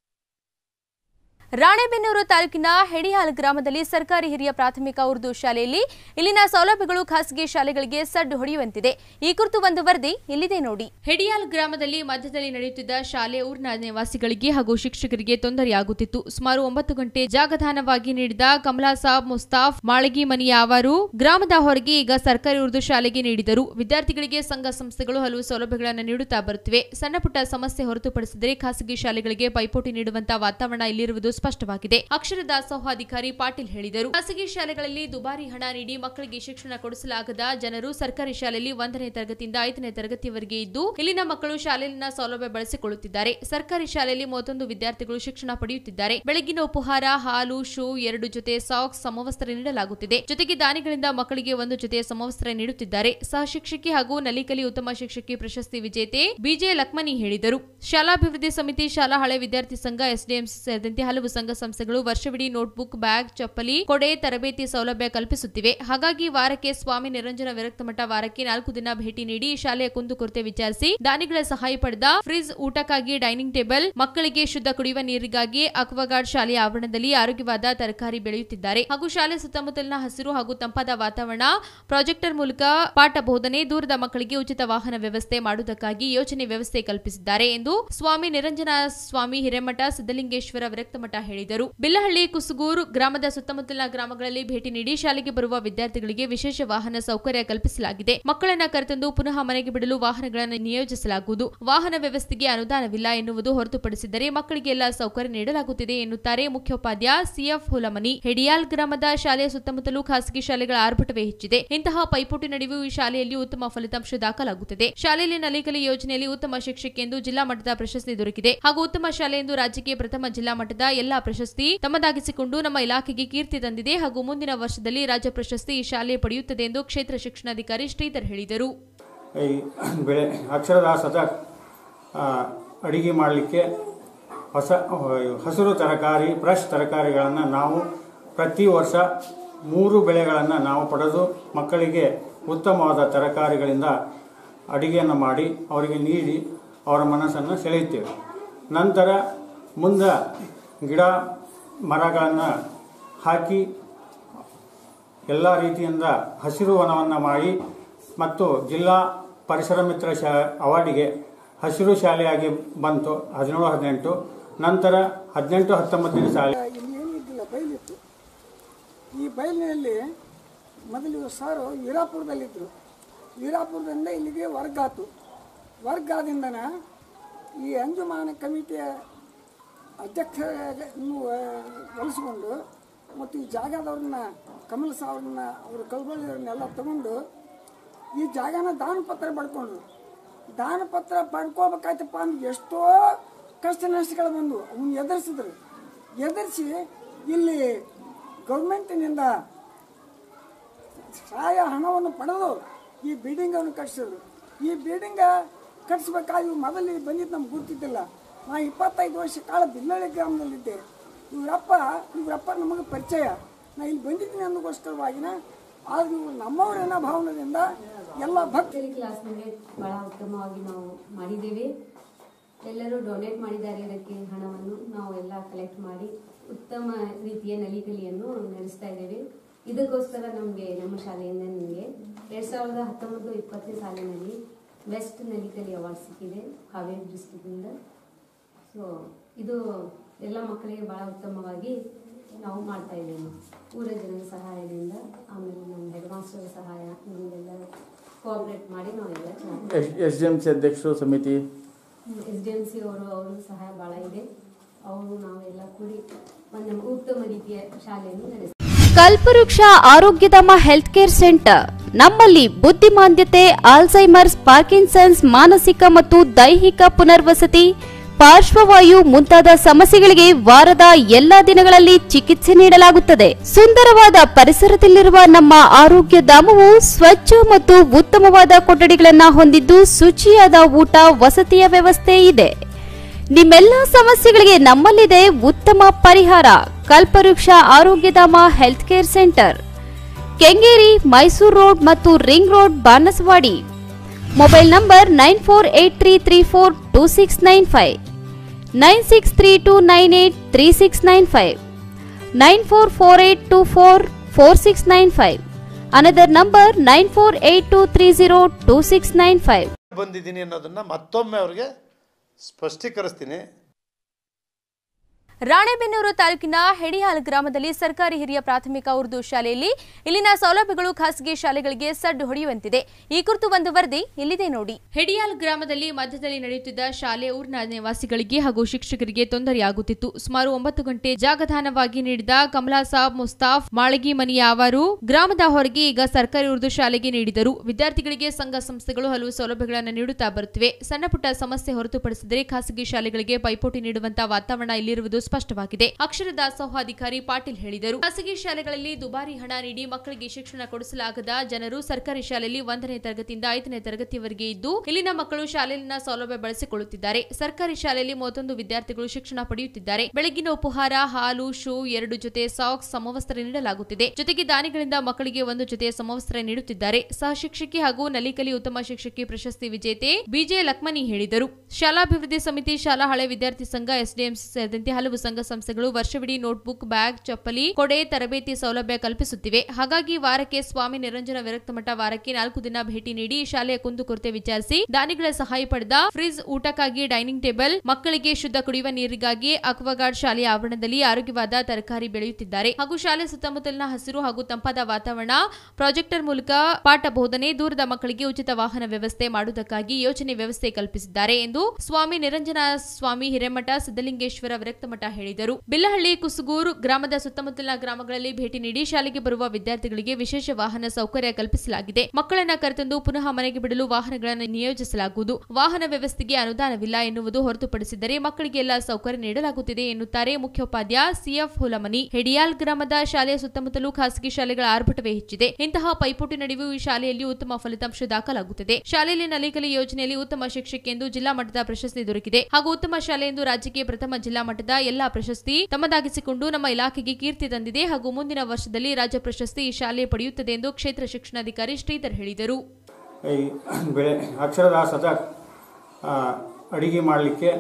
ರಾಣೆಬೆನ್ನೂರು ತಾಲೂಕಿನ ಹೆಡಿಹಾಲ್ ಗ್ರಾಮದಲ್ಲಿ ಸರ್ಕಾರಿ ಹಿರಿಯ ಪ್ರಾಥಮಿಕ ಉರ್ದು ಶಾಲೆಯಲ್ಲಿ ಇಲ್ಲಿನ ಸೌಲಭ್ಯಗಳು ಖಾಸಗಿ ಶಾಲೆಗಳಿಗೆ ಸಡ್ಡು ಹೊಡೆಯುವಂತಿದೆ ಈ ಕುರಿತು ಒಂದು ವರದಿ ಇಲ್ಲಿದೆ ನೋಡಿ ಹೆಡಿಯಾಲ್ ಗ್ರಾಮದಲ್ಲಿ ಮಧ್ಯದಲ್ಲಿ ನಡೆಯುತ್ತಿದ್ದ ಶಾಲೆ ಊರಿನ ನಿವಾಸಿಗಳಿಗೆ ಹಾಗೂ ಶಿಕ್ಷಕರಿಗೆ ತೊಂದರೆಯಾಗುತ್ತಿತ್ತು ಸುಮಾರು ಒಂಬತ್ತು ಗಂಟೆ ಜಾಗದಾನವಾಗಿ ನೀಡಿದ ಕಮಲಾ ಸಾಬ್ ಮುಸ್ತಾಫ್ ಮಾಳಗಿ ಮನಿಯ ಅವರು ಗ್ರಾಮದ ಹೊರಗೆ ಈಗ ಸರ್ಕಾರಿ ಉರ್ದು ಶಾಲೆಗೆ ನೀಡಿದರು ವಿದ್ಯಾರ್ಥಿಗಳಿಗೆ ಸಂಘ ಸಂಸ್ಥೆಗಳು ಹಲವು ಸೌಲಭ್ಯಗಳನ್ನು ನೀಡುತ್ತಾ ಬರುತ್ತಿವೆ ಸಣ್ಣ ಪುಟ್ಟ ಸಮಸ್ಯೆ ಹೊರತುಪಡಿಸಿದರೆ ಖಾಸಗಿ ಶಾಲೆಗಳಿಗೆ ಪೈಪೋಟಿ ನೀಡುವಂತಹ ವಾತಾವರಣ ಇಲ್ಲಿರುವುದು ಸ್ಪಷ್ಟವಾಗಿದೆ ಅಕ್ಷರ ದಾಸೋಹ ಅಧಿಕಾರಿ ಪಾಟೀಲ್ ಹೇಳಿದರು ಖಾಸಗಿ ಶಾಲೆಗಳಲ್ಲಿ ದುಬಾರಿ ಹಣ ನೀಡಿ ಮಕ್ಕಳಿಗೆ ಶಿಕ್ಷಣ ಕೊಡಿಸಲಾಗದ ಜನರು ಸರ್ಕಾರಿ ಶಾಲೆಯಲ್ಲಿ ಒಂದನೇ ತರಗತಿಯಿಂದ ಐದನೇ ತರಗತಿವರೆಗೆ ಇದ್ದು ಇಲ್ಲಿನ ಮಕ್ಕಳು ಶಾಲೆಯಲ್ಲಿನ ಸೌಲಭ್ಯ ಬಳಸಿಕೊಳ್ಳುತ್ತಿದ್ದಾರೆ ಸರ್ಕಾರಿ ಶಾಲೆಯಲ್ಲಿ ಮೂವತ್ತೊಂದು ವಿದ್ಯಾರ್ಥಿಗಳು ಶಿಕ್ಷಣ ಪಡೆಯುತ್ತಿದ್ದಾರೆ ಬೆಳಗಿನ ಉಪಹಾರ ಹಾಲು ಶೂ ಎರಡು ಜೊತೆ ಸಾಕ್ಸ್ ಸಮವಸ್ತ್ರ ನೀಡಲಾಗುತ್ತಿದೆ ಜೊತೆಗೆ ದಾನಿಗಳಿಂದ ಮಕ್ಕಳಿಗೆ ಒಂದು ಜೊತೆ ಸಮವಸ್ತ್ರ ನೀಡುತ್ತಿದ್ದಾರೆ ಸಹ ಶಿಕ್ಷಕಿ ಹಾಗೂ ನಲಿಕಲಿ ಉತ್ತಮ ಶಿಕ್ಷಕಿ ಪ್ರಶಸ್ತಿ ವಿಜೇತೆ ಬಿಜೆ ಲಕ್ಮನಿ ಹೇಳಿದರು ಶಾಲಾಭಿವೃದ್ಧಿ ಸಮಿತಿ ಶಾಲಾ ಹಳೆ ವಿದ್ಯಾರ್ಥಿ ಸಂಘ ಎಸ್ಡಿಎಂಸಿ ಸೇರಿದಂತೆ ಹಲವು ಸಂಘ ಸಂಸ್ಥೆಗಳು ವರ್ಷವಿಡೀ ನೋಟ್ಬುಕ್ ಬ್ಯಾಗ್ ಚಪ್ಪಲಿ ಕೊಡೆ ತರಬೇತಿ ಸೌಲಭ್ಯ ಕಲ್ಪಿಸುತ್ತಿವೆ ಹಾಗಾಗಿ ವಾರಕ್ಕೆ ಸ್ವಾಮಿ ನಿರಂಜನ ವಿರಕ್ತ ಮಠ ವಾರಕ್ಕೆ ನಾಲ್ಕು ದಿನ ಭೇಟಿ ನೀಡಿ ಶಾಲೆಯ ಕುಂದುಕೊರತೆ ವಿಚಾರಿಸಿ ದಾನಿಗಳ ಸಹಾಯ ಪಡೆದ ಫ್ರಿಜ್ ಊಟಕ್ಕಾಗಿ ಡೈನಿಂಗ್ ಟೇಬಲ್ ಮಕ್ಕಳಿಗೆ ಶುದ್ಧ ಕುಡಿಯುವ ನೀರಿಗಾಗಿ ಅಕ್ವಾಗಾರ್ಡ್ ಶಾಲೆಯ ಆವರಣದಲ್ಲಿ ಆರೋಗ್ಯವಾದ ತರಕಾರಿ ಬೆಳೆಯುತ್ತಿದ್ದಾರೆ ಹಾಗೂ ಶಾಲೆ ಸುತ್ತಮುತ್ತಲಿನ ಹಸಿರು ಹಾಗೂ ತಂಪಾದ ವಾತಾವರಣ ಪ್ರಾಜೆಕ್ಟರ್ ಮೂಲಕ ಪಾಠ ಬೋಧನೆ ದೂರದ ಮಕ್ಕಳಿಗೆ ಉಚಿತ ವಾಹನ ವ್ಯವಸ್ಥೆ ಮಾಡುವುದಕ್ಕಾಗಿ ಯೋಜನೆ ವ್ಯವಸ್ಥೆ ಕಲ್ಪಿಸಿದ್ದಾರೆ ಎಂದು ಸ್ವಾಮಿ ನಿರಂಜನ ಸ್ವಾಮಿ ಹಿರೇಮಠ ಸಿದ್ದಲಿಂಗೇಶ್ವರ ವಿರಕ್ತ ಮಠ ಹೇಳಿದರು ಬಿಲ್ಲಹಳ್ಳಿ ಕುಸುಗೂರು ಗ್ರಾಮದ ಸುತ್ತಮುತ್ತಲಿನ ಗ್ರಾಮಗಳಲ್ಲಿ ಭೇಟಿ ನೀಡಿ ಶಾಲೆಗೆ ಬರುವ ವಿದ್ಯಾರ್ಥಿಗಳಿಗೆ ವಿಶೇಷ ವಾಹನ ಸೌಕರ್ಯ ಕಲ್ಪಿಸಲಾಗಿದೆ ಮಕ್ಕಳನ್ನ ಕರೆತಂದು ಪುನಃ ಮನೆಗೆ ಬಿಡಲು ವಾಹನಗಳನ್ನು ನಿಯೋಜಿಸಲಾಗುವುದು ವಾಹನ ವ್ಯವಸ್ಥೆಗೆ ಅನುದಾನವಿಲ್ಲ ಎನ್ನುವುದು ಹೊರತುಪಡಿಸಿದರೆ ಮಕ್ಕಳಿಗೆ ಎಲ್ಲ ಸೌಕರ್ಯ ನೀಡಲಾಗುತ್ತಿದೆ ಎನ್ನುತ್ತಾರೆ ಮುಖ್ಯೋಪಾಧ್ಯಾಯ ಸಿಎಫ್ ಹುಲಮನಿ ಹೆಡಿಯಾಲ್ ಗ್ರಾಮದ ಶಾಲೆಯ ಸುತ್ತಮುತ್ತಲೂ ಖಾಸಗಿ ಶಾಲೆಗಳ ಆರ್ಭಟವೇ ಹೆಚ್ಚಿದೆ ಇಂತಹ ಪೈಪೋಟಿ ನಡುವೆಯೂ ಈ ಶಾಲೆಯಲ್ಲಿ ಉತ್ತಮ ಫಲಿತಾಂಶ ದಾಖಲಾಗುತ್ತಿದೆ ಶಾಲೆಯಲ್ಲಿ ನಲಿಕಲಿ ಯೋಜನೆಯಲ್ಲಿ ಉತ್ತಮ ಶಿಕ್ಷಕಿ ಎಂದು ಜಿಲ್ಲಾ ಮಟ್ಟದ ಪ್ರಶಸ್ತಿ ದೊರಕಿದೆ ಹಾಗೂ ಉತ್ತಮ ಶಾಲೆ ಎಂದು ರಾಜ್ಯಕ್ಕೆ ಪ್ರಥಮ ಜಿಲ್ಲಾ ಮಟ್ಟದ ಎಲ್ಲಾ ಪ್ರಶಸ್ತಿ ತಮ್ಮದಾಗಿಸಿಕೊಂಡು ನಮ್ಮ ಇಲಾಖೆಗೆ ಕೀರ್ತಿ ತಂದಿದೆ ಹಾಗೂ ಮುಂದಿನ ವರ್ಷದಲ್ಲಿ ರಾಜ್ಯ ಪ್ರಶಸ್ತಿ ಈ ಶಾಲೆ ಪಡೆಯುತ್ತದೆ ಎಂದು ಕ್ಷೇತ್ರ ಶಿಕ್ಷಣಾಧಿಕಾರಿ ಶ್ರೀಧರ್ ಹೇಳಿದರು ಈ ಬೆಳೆ ಅಕ್ಷರದಾಸದ ಆ, ಅಡಿಗೆ ಮಾಡಲಿಕ್ಕೆ ಹೊಸ ಹಸಿರು ತರಕಾರಿ ಫ್ರೆಶ್ ತರಕಾರಿಗಳನ್ನು ನಾವು ಪ್ರತಿ ವರ್ಷ ಮೂರು ಬೆಳೆಗಳನ್ನು ನಾವು ಪಡೆದು ಮಕ್ಕಳಿಗೆ ಉತ್ತಮವಾದ ತರಕಾರಿಗಳಿಂದ ಅಡಿಗೆಯನ್ನು ಮಾಡಿ ಅವರಿಗೆ ನೀಡಿ ಅವರ ಮನಸ್ಸನ್ನು ಸೆಳೆಯುತ್ತೇವೆ ನಂತರ ಮುಂದೆ ಗಿಡ ಮರಗಳನ್ನು ಹಾಕಿ ಎಲ್ಲ ರೀತಿಯಿಂದ ಹಸಿರು ವನವನ್ನು ಮಾಡಿ ಮತ್ತು ಜಿಲ್ಲಾ ಪರಿಸರ ಮಿತ್ರ ಶಾ ಅವಾರ್ಡಿಗೆ ಹಸಿರು ಶಾಲೆಯಾಗಿ ಬಂತು ಹದಿನೇಳು ಹದಿನೆಂಟು ನಂತರ ಹದಿನೆಂಟು ಹತ್ತೊಂಬತ್ತನೇ ಶಾಲೆ ಇಲ್ಲಿ ಏನಿದ್ದಿಲ್ಲ ಬೈಲಿತ್ತು ಈ ಬೈಲಿನಲ್ಲಿ ಮೊದಲು ಸಾರು ವೀರಾಪುರದಲ್ಲಿದ್ದರು ವೀರಾಪುರದಿಂದ ಇಲ್ಲಿಗೆ ವರ್ಗಾತು ವರ್ಗಾದಿಂದನ ಈ ಅಂಜುಮಾನ ಕಮಿಟಿಯ ಅಧ್ಯಕ್ಷರನ್ನು ಒಲಿಸ್ಕೊಂಡು ಮತ್ತು ಈ ಜಾಗದವ್ರನ್ನ ಕಮಲ್ ಸಾವ್ರನ್ನ ಅವರು ಕಲ್ಬಳ್ಳಿಯವ್ರನ್ನೆಲ್ಲ ತಗೊಂಡು ಈ ಜಾಗನ ದಾನ ಪತ್ರ ಪಡ್ಕೊಂಡ್ರು ದಾನ ಪತ್ರ ಪಡ್ಕೋಬೇಕಾಯ್ತಪ್ಪ ಅಂದ್ರೆ ಎಷ್ಟೋ ಕಷ್ಟ ನಷ್ಟಗಳು ಬಂದು ಅವನ್ನ ಎದುರಿಸಿದ್ರು ಎದುರಿಸಿ ಇಲ್ಲಿ ಗೌರ್ಮೆಂಟಿನಿಂದ ಸಹಾಯ ಹಣವನ್ನು ಪಡೆದು ಈ ಬಿಲ್ಡಿಂಗನ್ನು ಕಟ್ಟಿಸಿದ್ರು ಈ ಬಿಲ್ಡಿಂಗ ಕಟ್ಟಿಸ್ಬೇಕಾಗಿ ಮೊದಲು ಇಲ್ಲಿ ಬಂದಿದ್ದು ನಮ್ಗೆ ಗುರ್ತಿದ್ದಿಲ್ಲ ನಾ ಇಪ್ಪತ್ತೈದು ವರ್ಷ ಕಾಲ ಬಿಲ್ಲಳ್ಳಿ ಗ್ರಾಮದಲ್ಲಿದ್ದೆ ಇವರಪ್ಪ ಇವರಪ್ಪ ನಮಗೆ ಪರಿಚಯ ನಾ ಇಲ್ಲಿ ಬಂದಿದ್ದೀನಿ ಅನ್ನೋಗೋಸ್ಕರವಾಗಿನ ಆದ್ರೆ ಇವ್ರು ನಮ್ಮವರೇನ ಭಾವನೆಯಿಂದ ಎಲ್ಲ ಭಕ್ತಿ ನರ್ಸರಿ ಕ್ಲಾಸ್ನಲ್ಲಿ ಬಹಳ ಉತ್ತಮವಾಗಿ ನಾವು ಮಾಡಿದ್ದೇವೆ ಎಲ್ಲರೂ ಡೊನೇಟ್ ಮಾಡಿದ್ದಾರೆ ಇದಕ್ಕೆ ಹಣವನ್ನು ನಾವು ಎಲ್ಲ ಕಲೆಕ್ಟ್ ಮಾಡಿ ಉತ್ತಮ ರೀತಿಯ ನಲಿಕಲಿಯನ್ನು ನಡೆಸ್ತಾ ಇದ್ದೇವೆ ಇದಕ್ಕೋಸ್ಕರ ನಮಗೆ ನಮ್ಮ ಶಾಲೆಯಿಂದ ನಿಮಗೆ ಎರಡು ಸಾವಿರದ ಹತ್ತೊಂಬತ್ತು ಇಪ್ಪತ್ತನೇ ಸಾಲಿನಲ್ಲಿ ಬೆಸ್ಟ್ ನಲಿಕಲಿ ಅವಾರ್ಡ್ ಸಿಕ್ಕಿದೆ ಹಾವೇರಿ ಡಿಸ್ಟಿಕ್ಕಿಂದ ಸೊ ಇದು ಎಲ್ಲ ಮಕ್ಕಳಿಗೆ ಭಾಳ ಉತ್ತಮವಾಗಿ ನಾವು ಮಾಡ್ತಾ ಇದ್ದೇವೆ ಊರ ಜನರ ಸಹಾಯದಿಂದ ಆಮೇಲೆ ನಮ್ಮ ಹೆಡ್ ಮಾಸ್ಟರ್ ಸಹಾಯ ನಮಗೆಲ್ಲ ಕೋಆಪ್ರೇಟ್ ಮಾಡಿ ನಾವೆಲ್ಲ ಚೆನ್ನಾಗಿ ಎಸ್ ಡಿ ಎಂ ಸಿ ಅಧ್ಯಕ್ಷರು ಸಮಿತಿ ಎಸ್ ಡಿ ಎಮ್ ಸಿ ಅವರು ಅವರು ಸಹಾಯ ಭಾಳ ಇದೆ ಅವರು ನಾವೆಲ್ಲ ಕೂಡಿ ಒಂದು ಉತ್ತಮ ರೀತಿಯ ಶಾಲೆಯನ್ನು ನಡೆಸ್ತೀವಿ ಕಲ್ಪವೃಕ್ಷ ಆರೋಗ್ಯಧಾಮ ಹೆಲ್ತ್ ಕೇರ್ ಸೆಂಟರ್ ನಮ್ಮಲ್ಲಿ ಬುದ್ಧಿಮಾಂದ್ಯತೆ ಆಲ್ಝೈಮರ್ಸ್ ಪಾರ್ಕಿನ್ಸನ್ಸ್ ಮಾನಸಿಕ ಮತ್ತು ದೈಹಿಕ ಪುನರ್ವಸತಿ ಪಾರ್ಶ್ವವಾಯು ಮುಂತಾದ ಸಮಸ್ಯೆಗಳಿಗೆ ವಾರದ ಎಲ್ಲಾ ದಿನಗಳಲ್ಲಿ ಚಿಕಿತ್ಸೆ ನೀಡಲಾಗುತ್ತದೆ ಸುಂದರವಾದ ಪರಿಸರದಲ್ಲಿರುವ ನಮ್ಮ ಆರೋಗ್ಯ ಧಾಮವು ಸ್ವಚ್ಛ ಮತ್ತು ಉತ್ತಮವಾದ ಕೊಠಡಿಗಳನ್ನು ಹೊಂದಿದ್ದು ಶುಚಿಯಾದ ಊಟ ವಸತಿಯ ವ್ಯವಸ್ಥೆ ಇದೆ ನಿಮ್ಮೆಲ್ಲ ಸಮಸ್ಯೆಗಳಿಗೆ ನಮ್ಮಲ್ಲಿದೆ ಉತ್ತಮ ಪರಿಹಾರ Kalpavriksha Arogyadhama health care centre Kengeri Mysore road ಮತ್ತು ring road Banaswadi mobile number nine four eight three three four two six nine five nine six three two nine eight three six nine five nine four four eight two four four six nine five another number nine four eight two three zero two six nine five ಬಂದಿದ್ದೀನಿ ಅನ್ನೋದನ್ನು ಮತ್ತೊಮ್ಮೆ ಅವ್ರಿಗೆ ಸ್ಪಷ್ಟೀಕರಿಸ್ತೀನಿ ರಾಣೆಬೆನ್ನೂರು ತಾಲೂಕಿನ ಹೆಡಿಹಾಲ್ ಗ್ರಾಮದಲ್ಲಿ ಸರ್ಕಾರಿ ಹಿರಿಯ ಪ್ರಾಥಮಿಕ ಉರ್ದು ಶಾಲೆಯಲ್ಲಿ ಇಲ್ಲಿನ ಸೌಲಭ್ಯಗಳು ಖಾಸಗಿ ಶಾಲೆಗಳಿಗೆ ಸಡ್ಡು ಹೊಡೆಯುವಂತಿದೆ ಈ ಕುರಿತು ಒಂದು ವರದಿ ಇಲ್ಲಿದೆ ನೋಡಿ ಹೆಡಿಯಾಲ್ ಗ್ರಾಮದಲ್ಲಿ ಮಧ್ಯದಲ್ಲಿ ನಡೆಯುತ್ತಿದ್ದ ಶಾಲೆ ಊರಿನ ನಿವಾಸಿಗಳಿಗೆ ಹಾಗೂ ಶಿಕ್ಷಕರಿಗೆ ತೊಂದರೆಯಾಗುತ್ತಿತ್ತು ಸುಮಾರು ಒಂಬತ್ತು ಗಂಟೆ ಜಾಗದಾನವಾಗಿ ನೀಡಿದ ಕಮಲಾ ಸಾಬ್ ಮುಸ್ತಾಫ್ ಮಾಳಗಿ ಮನಿಯ ಅವರು ಗ್ರಾಮದ ಹೊರಗೆ ಈಗ ಸರ್ಕಾರಿ ಉರ್ದು ಶಾಲೆಗೆ ನೀಡಿದರು ವಿದ್ಯಾರ್ಥಿಗಳಿಗೆ ಸಂಘ ಸಂಸ್ಥೆಗಳು ಹಲವು ಸೌಲಭ್ಯಗಳನ್ನು ನೀಡುತ್ತಾ ಬರುತ್ತಿವೆ ಸಣ್ಣ ಪುಟ್ಟ ಸಮಸ್ಯೆ ಹೊರತುಪಡಿಸಿದರೆ ಖಾಸಗಿ ಶಾಲೆಗಳಿಗೆ ಪೈಪೋಟಿ ನೀಡುವಂತಹ ವಾತಾವರಣ ಇಲ್ಲಿರುವುದು ಸ್ಪಷ್ಟವಾಗಿದೆ ಅಕ್ಷರ ದಾಸೋಹ ಅಧಿಕಾರಿ ಪಾಟೀಲ್ ಹೇಳಿದರು ಖಾಸಗಿ ಶಾಲೆಗಳಲ್ಲಿ ದುಬಾರಿ ಹಣ ನೀಡಿ ಮಕ್ಕಳಿಗೆ ಶಿಕ್ಷಣ ಕೊಡಿಸಲಾಗದ ಜನರು ಸರ್ಕಾರಿ ಶಾಲೆಯಲ್ಲಿ ಒಂದನೇ ತರಗತಿಯಿಂದ ಐದನೇ ತರಗತಿವರೆಗೆ ಇದ್ದು ಇಲ್ಲಿನ ಮಕ್ಕಳು ಶಾಲೆಯಲ್ಲಿನ ಸೌಲಭ್ಯ ಬಳಸಿಕೊಳ್ಳುತ್ತಿದ್ದಾರೆ ಸರ್ಕಾರಿ ಶಾಲೆಯಲ್ಲಿ ಮೂವತ್ತೊಂದು ವಿದ್ಯಾರ್ಥಿಗಳು ಶಿಕ್ಷಣ ಪಡೆಯುತ್ತಿದ್ದಾರೆ ಬೆಳಗಿನ ಉಪಹಾರ ಹಾಲು ಶೂ ಎರಡು ಜೊತೆ ಸಾಕ್ಸ್ ಸಮವಸ್ತ್ರ ನೀಡಲಾಗುತ್ತಿದೆ ಜೊತೆಗೆ ದಾನಿಗಳಿಂದ ಮಕ್ಕಳಿಗೆ ಒಂದು ಜೊತೆ ಸಮವಸ್ತ್ರ ನೀಡುತ್ತಿದ್ದಾರೆ ಸಹ ಶಿಕ್ಷಕಿ ಹಾಗೂ ನಲಿಕಲಿ ಉತ್ತಮ ಶಿಕ್ಷಕಿ ಪ್ರಶಸ್ತಿ ವಿಜೇತೆ ಬಿಜೆ ಲಕ್ಮನಿ ಹೇಳಿದರು ಶಾಲಾಭಿವೃದ್ಧಿ ಸಮಿತಿ ಶಾಲಾ ಹಳೆ ವಿದ್ಯಾರ್ಥಿ ಸಂಘ ಎಸ್ಡಿಎಂಸಿ ಸೇರಿದಂತೆ ಹಲವು ಸಂಘ ಸಂಸ್ಥೆಗಳು ವರ್ಷವಿಡೀ ನೋಟ್ಬುಕ್ ಬ್ಯಾಗ್ ಚಪ್ಪಲಿ ಕೊಡೆ ತರಬೇತಿ ಸೌಲಭ್ಯ ಕಲ್ಪಿಸುತ್ತಿವೆ ಹಾಗಾಗಿ ವಾರಕ್ಕೆ ಸ್ವಾಮಿ ನಿರಂಜನ ವಿರಕ್ತ ಮಠ ವಾರಕ್ಕೆ ನಾಲ್ಕು ದಿನ ಭೇಟಿ ನೀಡಿ ಶಾಲೆಯ ಕುಂದುಕೊರತೆ ವಿಚಾರಿಸಿ ದಾನಿಗಳ ಸಹಾಯ ಪಡೆದ ಫ್ರಿಜ್ ಊಟಕ್ಕಾಗಿ ಡೈನಿಂಗ್ ಟೇಬಲ್ ಮಕ್ಕಳಿಗೆ ಶುದ್ಧ ಕುಡಿಯುವ ನೀರಿಗಾಗಿ ಅಕ್ವಾಗಾರ್ಡ್ ಶಾಲೆಯ ಆವರಣದಲ್ಲಿ ಆರೋಗ್ಯವಾದ ತರಕಾರಿ ಬೆಳೆಯುತ್ತಿದ್ದಾರೆ ಹಾಗೂ ಶಾಲೆ ಸುತ್ತಮುತ್ತಲಿನ ಹಸಿರು ಹಾಗೂ ತಂಪಾದ ವಾತಾವರಣ ಪ್ರಾಜೆಕ್ಟರ್ ಮೂಲಕ ಪಾಠ ಬೋಧನೆ ದೂರದ ಮಕ್ಕಳಿಗೆ ಉಚಿತ ವಾಹನ ವ್ಯವಸ್ಥೆ ಮಾಡುವುದಕ್ಕಾಗಿ ಯೋಜನೆ ವ್ಯವಸ್ಥೆ ಕಲ್ಪಿಸಿದ್ದಾರೆ ಎಂದು ಸ್ವಾಮಿ ನಿರಂಜನ ಸ್ವಾಮಿ ಹಿರೇಮಠ ಸಿದ್ದಲಿಂಗೇಶ್ವರ ವಿರಕ್ತ ಮಠ ಹೇಳಿದರು ಬಿಲ್ಲಹಳ್ಳಿ ಕುಸುಗೂರು ಗ್ರಾಮದ ಸುತ್ತಮುತ್ತಲಿನ ಗ್ರಾಮಗಳಲ್ಲಿ ಭೇಟಿ ನೀಡಿ ಶಾಲೆಗೆ ಬರುವ ವಿದ್ಯಾರ್ಥಿಗಳಿಗೆ ವಿಶೇಷ ವಾಹನ ಸೌಕರ್ಯ ಕಲ್ಪಿಸಲಾಗಿದೆ ಮಕ್ಕಳನ್ನ ಕರೆತಂದು ಪುನಃ ಮನೆಗೆ ಬಿಡಲು ವಾಹನಗಳನ್ನು ನಿಯೋಜಿಸಲಾಗುವುದು ವಾಹನ ವ್ಯವಸ್ಥೆಗೆ ಅನುದಾನವಿಲ್ಲ ಎನ್ನುವುದು ಹೊರತುಪಡಿಸಿದರೆ ಮಕ್ಕಳಿಗೆ ಎಲ್ಲ ಸೌಕರ್ಯ ನೀಡಲಾಗುತ್ತಿದೆ ಎನ್ನುತ್ತಾರೆ ಮುಖ್ಯೋಪಾಧ್ಯಾಯ ಸಿಎಫ್ ಹುಲಮನಿ ಹೆಡಿಯಾಲ್ ಗ್ರಾಮದ ಶಾಲೆಯ ಸುತ್ತಮುತ್ತಲೂ ಖಾಸಗಿ ಶಾಲೆಗಳ ಆರ್ಭಟವೇ ಹೆಚ್ಚಿದೆ ಇಂತಹ ಪೈಪೋಟಿ ನಡುವೆಯೂ ಈ ಶಾಲೆಯಲ್ಲಿ ಉತ್ತಮ ಫಲಿತಾಂಶ ದಾಖಲಾಗುತ್ತಿದೆ ಶಾಲೆಯಲ್ಲಿ ನಲಿಕಲಿ ಯೋಜನೆಯಲ್ಲಿ ಉತ್ತಮ ಶಿಕ್ಷಕಿ ಎಂದು ಜಿಲ್ಲಾ ಮಟ್ಟದ ಪ್ರಶಸ್ತಿ ದೊರಕಿದೆ ಹಾಗೂ ಉತ್ತಮ ಶಾಲೆ ಎಂದು ರಾಜ್ಯಕ್ಕೆ ಪ್ರಥಮ ಜಿಲ್ಲಾ ಮಟ್ಟದ ಎಲ್ಲಾ ಪ್ರಶಸ್ತಿ ತಮ್ಮದಾಗಿಸಿಕೊಂಡು ನಮ್ಮ ಇಲಾಖೆಗೆ ಕೀರ್ತಿ ತಂದಿದೆ ಹಾಗೂ ಮುಂದಿನ ವರ್ಷದಲ್ಲಿ ರಾಜ್ಯ ಪ್ರಶಸ್ತಿ ಈ ಶಾಲೆ ಪಡೆಯುತ್ತದೆ ಎಂದು ಕ್ಷೇತ್ರ ಶಿಕ್ಷಣಾಧಿಕಾರಿ ಶ್ರೀಧರ್ ಹೇಳಿದರು ಈ ಬೆಳೆ ಅಕ್ಷರದಾಸದ ಆ, ಅಡಿಗೆ ಮಾಡಲಿಕ್ಕೆ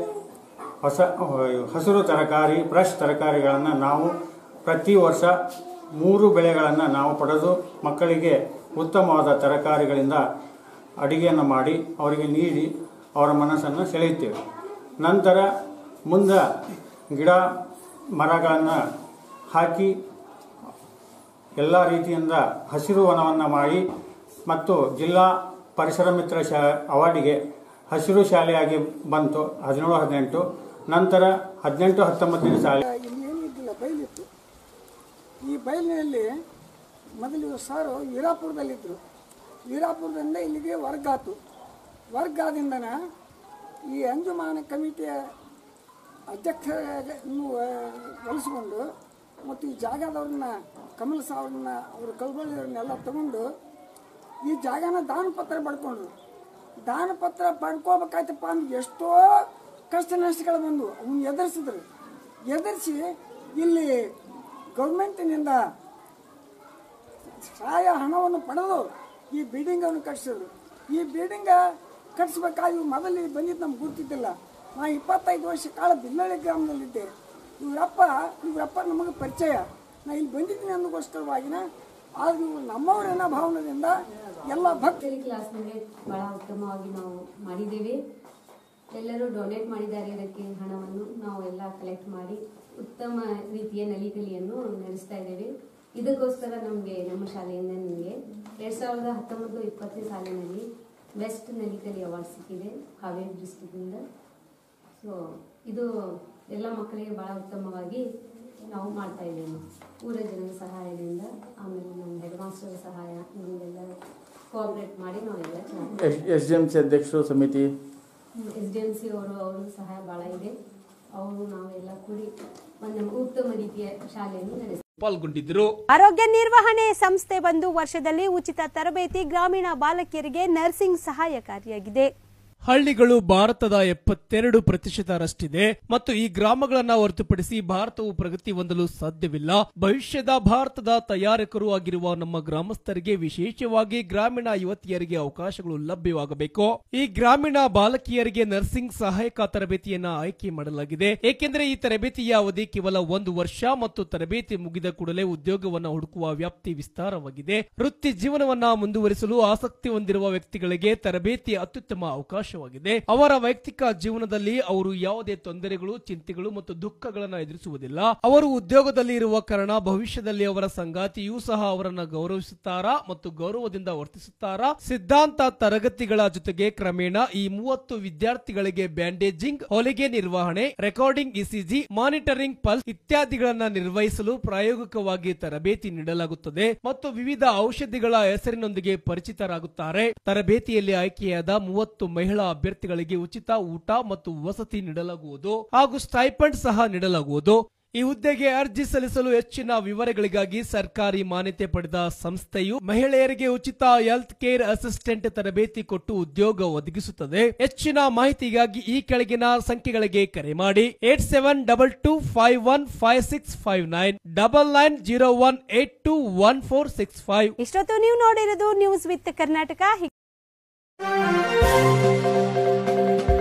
ಹೊಸ ಹಸಿರು ತರಕಾರಿ ಫ್ರೆಶ್ ತರಕಾರಿಗಳನ್ನು ನಾವು ಪ್ರತಿ ವರ್ಷ ಮೂರು ಬೆಳೆಗಳನ್ನು ನಾವು ಪಡೆದು ಮಕ್ಕಳಿಗೆ ಉತ್ತಮವಾದ ತರಕಾರಿಗಳಿಂದ ಅಡಿಗೆಯನ್ನು ಮಾಡಿ ಅವರಿಗೆ ನೀಡಿ ಅವರ ಮನಸ್ಸನ್ನು ಸೆಳೆಯುತ್ತೇವೆ ನಂತರ ಮುಂದೆ ಗಿಡ ಮರಗಳನ್ನು ಹಾಕಿ ಎಲ್ಲ ರೀತಿಯಿಂದ ಹಸಿರು ವನವನ್ನು ಮಾಡಿ ಮತ್ತು ಜಿಲ್ಲಾ ಪರಿಸರ ಮಿತ್ರ ಶಾ ಅವಾರ್ಡಿಗೆ ಹಸಿರು ಶಾಲೆಯಾಗಿ ಬಂತು ಹದಿನೇಳು ಹದಿನೆಂಟು ನಂತರ ಹದಿನೆಂಟು ಹತ್ತೊಂಬತ್ತನೇ ಶಾಲೆ ಇಲ್ಲಿ ಏನಿದ್ದಿಲ್ಲ ಬೈಲಿತ್ತು ಈ ಬೈಲಿನಲ್ಲಿ ಮೊದಲು ಇವ್ರು ಸಾರು ವೀರಾಪುರದಲ್ಲಿದ್ದರು ವೀರಾಪುರದಿಂದ ಇಲ್ಲಿಗೆ ವರ್ಗಾತು ವರ್ಗಾದಿಂದನ ಈ ಅಂಜುಮಾನ ಕಮಿಟಿಯ ಅಧ್ಯಕ್ಷರನ್ನು ಒಲಿಸ್ಕೊಂಡು ಮತ್ತು ಈ ಜಾಗದವ್ರನ್ನ ಕಮಲ್ ಸಾವ್ರನ್ನ ಅವರು ಕಲ್ಬಳ್ಳಿಯವ್ರನ್ನೆಲ್ಲ ತಗೊಂಡು ಈ ಜಾಗನ ದಾನ ಪತ್ರ ಪಡ್ಕೊಂಡ್ರು ದಾನ ಪತ್ರ ಪಡ್ಕೋಬೇಕಾಯ್ತಪ್ಪ ಅಂದ್ರೆ ಎಷ್ಟೋ ಕಷ್ಟ ನಷ್ಟಗಳು ಬಂದವು ಅವನ್ನ ಎದುರಿಸಿದ್ರು ಎದುರಿಸಿ ಇಲ್ಲಿ ಗೌರ್ಮೆಂಟಿನಿಂದ ಸಹಾಯ ಹಣವನ್ನು ಪಡೆದು ಈ ಬಿಲ್ಡಿಂಗನ್ನು ಕಟ್ಟಿಸಿದ್ರು ಈ ಬಿಲ್ಡಿಂಗ ಕಟ್ಟಿಸ್ಬೇಕಾಗಿ ಮೊದಲು ಇಲ್ಲಿ ಬಂದಿದ್ದು ನಮ್ಗೆ ಗೊತ್ತಿದ್ದಿಲ್ಲ ನಾ ಇಪ್ಪತ್ತೈದು ವರ್ಷ ಕಾಲ ಬಿಲ್ಲಳ್ಳಿ ಗ್ರಾಮದಲ್ಲಿದ್ದೆ ಇವರಪ್ಪ ಇವರಪ್ಪ ನಮಗೆ ಪರಿಚಯ ನಾ ಇಲ್ಲಿ ಬಂದಿದ್ದೀನಿ ಅನ್ನೋಗೋಸ್ಕರವಾಗಿನ ಆದ್ರೆ ಇವ್ರು ನಮ್ಮವರೇನ ಭಾವನೆಯಿಂದ ಎಲ್ಲ ಭಕ್ತಿ ನರ್ಸರಿ ಕ್ಲಾಸ್ನಲ್ಲಿ ಬಹಳ ಉತ್ತಮವಾಗಿ ನಾವು ಮಾಡಿದ್ದೇವೆ ಎಲ್ಲರೂ ಡೊನೇಟ್ ಮಾಡಿದ್ದಾರೆ ಇದಕ್ಕೆ ಹಣವನ್ನು ನಾವು ಎಲ್ಲ ಕಲೆಕ್ಟ್ ಮಾಡಿ ಉತ್ತಮ ರೀತಿಯ ನಲಿಕಲಿಯನ್ನು ನಡೆಸ್ತಾ ಇದ್ದೇವೆ ಇದಕ್ಕೋಸ್ಕರ ನಮಗೆ ನಮ್ಮ ಶಾಲೆಯಿಂದ ನಿಮಗೆ ಎರಡು ಸಾವಿರದ ಹತ್ತೊಂಬತ್ತು ಇಪ್ಪತ್ತನೇ ಸಾಲಿನಲ್ಲಿ ಬೆಸ್ಟ್ ನಲಿಕಲಿ ಅವಾರ್ಡ್ ಸಿಕ್ಕಿದೆ ಹಾವೇರಿ ಡಿಸ್ಟಿಕ್ಕಿಂದ ಸೊ ಇದು ಎಲ್ಲ ಮಕ್ಕಳಿಗೆ ಭಾಳ ಉತ್ತಮವಾಗಿ ನಾವು ಮಾಡ್ತಾ ಇದ್ದೇವೆ ಊರ ಜನರ ಸಹಾಯದಿಂದ ಆಮೇಲೆ ನಮ್ಮ ಹೆಡ್ ಮಾಸ್ಟರ್ ಸಹಾಯ ನಿಮಗೆಲ್ಲ ಕೋಆಪರೇಟ್ ಮಾಡಿ ನಾವೆಲ್ಲ ಚೆನ್ನಾಗಿ S S D M C ಅಧ್ಯಕ್ಷರು ಸಮಿತಿ ಎಸ್ ಡಿ ಎಮ್ ಸಿ ಅವರು ಅವರು ಸಹಾಯ ಭಾಳ ಇದೆ ಅವರು ನಾವೆಲ್ಲ ಕೂಡಿ ಒಂದು ಉತ್ತಮ ರೀತಿಯ ಶಾಲೆಯನ್ನು ನಡೆಸ್ತೀವಿ ಪಾಲ್ಗೊಂಡಿದ್ದರು ಆರೋಗ್ಯ ನಿರ್ವಹಣೆ ಸಂಸ್ಥೆ ಬಂದು ವರ್ಷದಲ್ಲಿ ಉಚಿತ ತರಬೇತಿ ಗ್ರಾಮೀಣ ಬಾಲಕಿಯರಿಗೆ ನರ್ಸಿಂಗ್ ಸಹಾಯಕಾರಿಯಾಗಿದೆ ಹಳ್ಳಿಗಳು ಭಾರತದ ಎಪ್ಪತ್ತೆರಡು ಪ್ರತಿಶತರಷ್ಟಿದೆ ಮತ್ತು ಈ ಗ್ರಾಮಗಳನ್ನ ಹೊರತುಪಡಿಸಿ ಭಾರತವು ಪ್ರಗತಿ ಹೊಂದಲು ಸಾಧ್ಯವಿಲ್ಲ ಭವಿಷ್ಯದ ಭಾರತದ ತಯಾರಕರು ಆಗಿರುವ ನಮ್ಮ ಗ್ರಾಮಸ್ಥರಿಗೆ ವಿಶೇಷವಾಗಿ ಗ್ರಾಮೀಣ ಯುವತಿಯರಿಗೆ ಅವಕಾಶಗಳು ಲಭ್ಯವಾಗಬೇಕು ಈ ಗ್ರಾಮೀಣ ಬಾಲಕಿಯರಿಗೆ ನರ್ಸಿಂಗ್ ಸಹಾಯಕ ತರಬೇತಿಯನ್ನ ಆಯ್ಕೆ ಮಾಡಲಾಗಿದೆ ಏಕೆಂದರೆ ಈ ತರಬೇತಿಯ ಅವಧಿ ಕೇವಲ ಒಂದು ವರ್ಷ ಮತ್ತು ತರಬೇತಿ ಮುಗಿದ ಕೂಡಲೇ ಉದ್ಯೋಗವನ್ನ ಹುಡುಕುವ ವ್ಯಾಪ್ತಿ ವಿಸ್ತಾರವಾಗಿದೆ ವೃತ್ತಿ ಜೀವನವನ್ನ ಮುಂದುವರಿಸಲು ಆಸಕ್ತಿ ಹೊಂದಿರುವ ವ್ಯಕ್ತಿಗಳಿಗೆ ತರಬೇತಿ ಅತ್ಯುತ್ತಮ ಅವಕಾಶವಾಗಿದೆ ಅವರ ವೈಯಕ್ತಿಕ ಜೀವನದಲ್ಲಿ ಅವರು ಯಾವುದೇ ತೊಂದರೆಗಳು ಚಿಂತೆಗಳು ಮತ್ತು ದುಃಖಗಳನ್ನ ಎದುರಿಸುವುದಿಲ್ಲ ಅವರು ಉದ್ಯೋಗದಲ್ಲಿ ಇರುವ ಕಾರಣ ಭವಿಷ್ಯದಲ್ಲಿ ಅವರ ಸಂಗಾತಿಯೂ ಸಹ ಅವರನ್ನ ಗೌರವಿಸುತ್ತಾರಾ ಮತ್ತು ಗೌರವದಿಂದ ವರ್ತಿಸುತ್ತಾರಾ ಸಿದ್ಧಾಂತ ತರಗತಿಗಳ ಜೊತೆಗೆ ಕ್ರಮೇಣ ಈ ಮೂವತ್ತು ವಿದ್ಯಾರ್ಥಿಗಳಿಗೆ ಬ್ಯಾಂಡೇಜಿಂಗ್ ಹೊಲಿಗೆ ನಿರ್ವಹಣೆ ರೆಕಾರ್ಡಿಂಗ್ ಇಸಿಜಿ ಮಾನಿಟರಿಂಗ್ ಪಲ್ಸ್ ಇತ್ಯಾದಿಗಳನ್ನ ನಿರ್ವಹಿಸಲು ಪ್ರಾಯೋಗಿಕವಾಗಿ ತರಬೇತಿ ನೀಡಲಾಗುತ್ತದೆ ಮತ್ತು ವಿವಿಧ ಔಷಧಿಗಳ ಹೆಸರಿನೊಂದಿಗೆ ಪರಿಚಿತರಾಗುತ್ತಾರೆ ತರಬೇತಿಯಲ್ಲಿ ಆಯ್ಕೆಯಾದ ಮೂವತ್ತು ಮಹಿಳಾ ಅಭ್ಯರ್ಥಿಗಳಿಗೆ ಉಚಿತ ಊಟ ಮತ್ತು ವಸತಿ ನೀಡಲಾಗುವುದು ಹಾಗೂ ಸ್ಟೈಪಂಡ್ ಸಹ ನೀಡಲಾಗುವುದು ಈ ಹುದ್ದೆಗೆ ಅರ್ಜಿ ಸಲ್ಲಿಸಲು ಹೆಚ್ಚಿನ ವಿವರಗಳಿಗಾಗಿ ಸರ್ಕಾರಿ ಮಾನ್ಯತೆ ಪಡೆದ ಸಂಸ್ಥೆಯು ಮಹಿಳೆಯರಿಗೆ ಉಚಿತ ಹೆಲ್ತ್ ಕೇರ್ ಅಸಿಸ್ಟೆಂಟ್ ತರಬೇತಿ ಕೊಟ್ಟು ಉದ್ಯೋಗ ಒದಗಿಸುತ್ತದೆ ಹೆಚ್ಚಿನ ಮಾಹಿತಿಗಾಗಿ ಈ ಕೆಳಗಿನ ಸಂಖ್ಯೆಗಳಿಗೆ ಕರೆ ಮಾಡಿ eight seven double two five one five six five nine double nine zero one eight two one four six five ಇಷ್ಟೊತ್ತು ನೀವು ನೋಡಿರೋದು ನ್ಯೂಸ್ ವಿತ್ ಕರ್ನಾಟಕ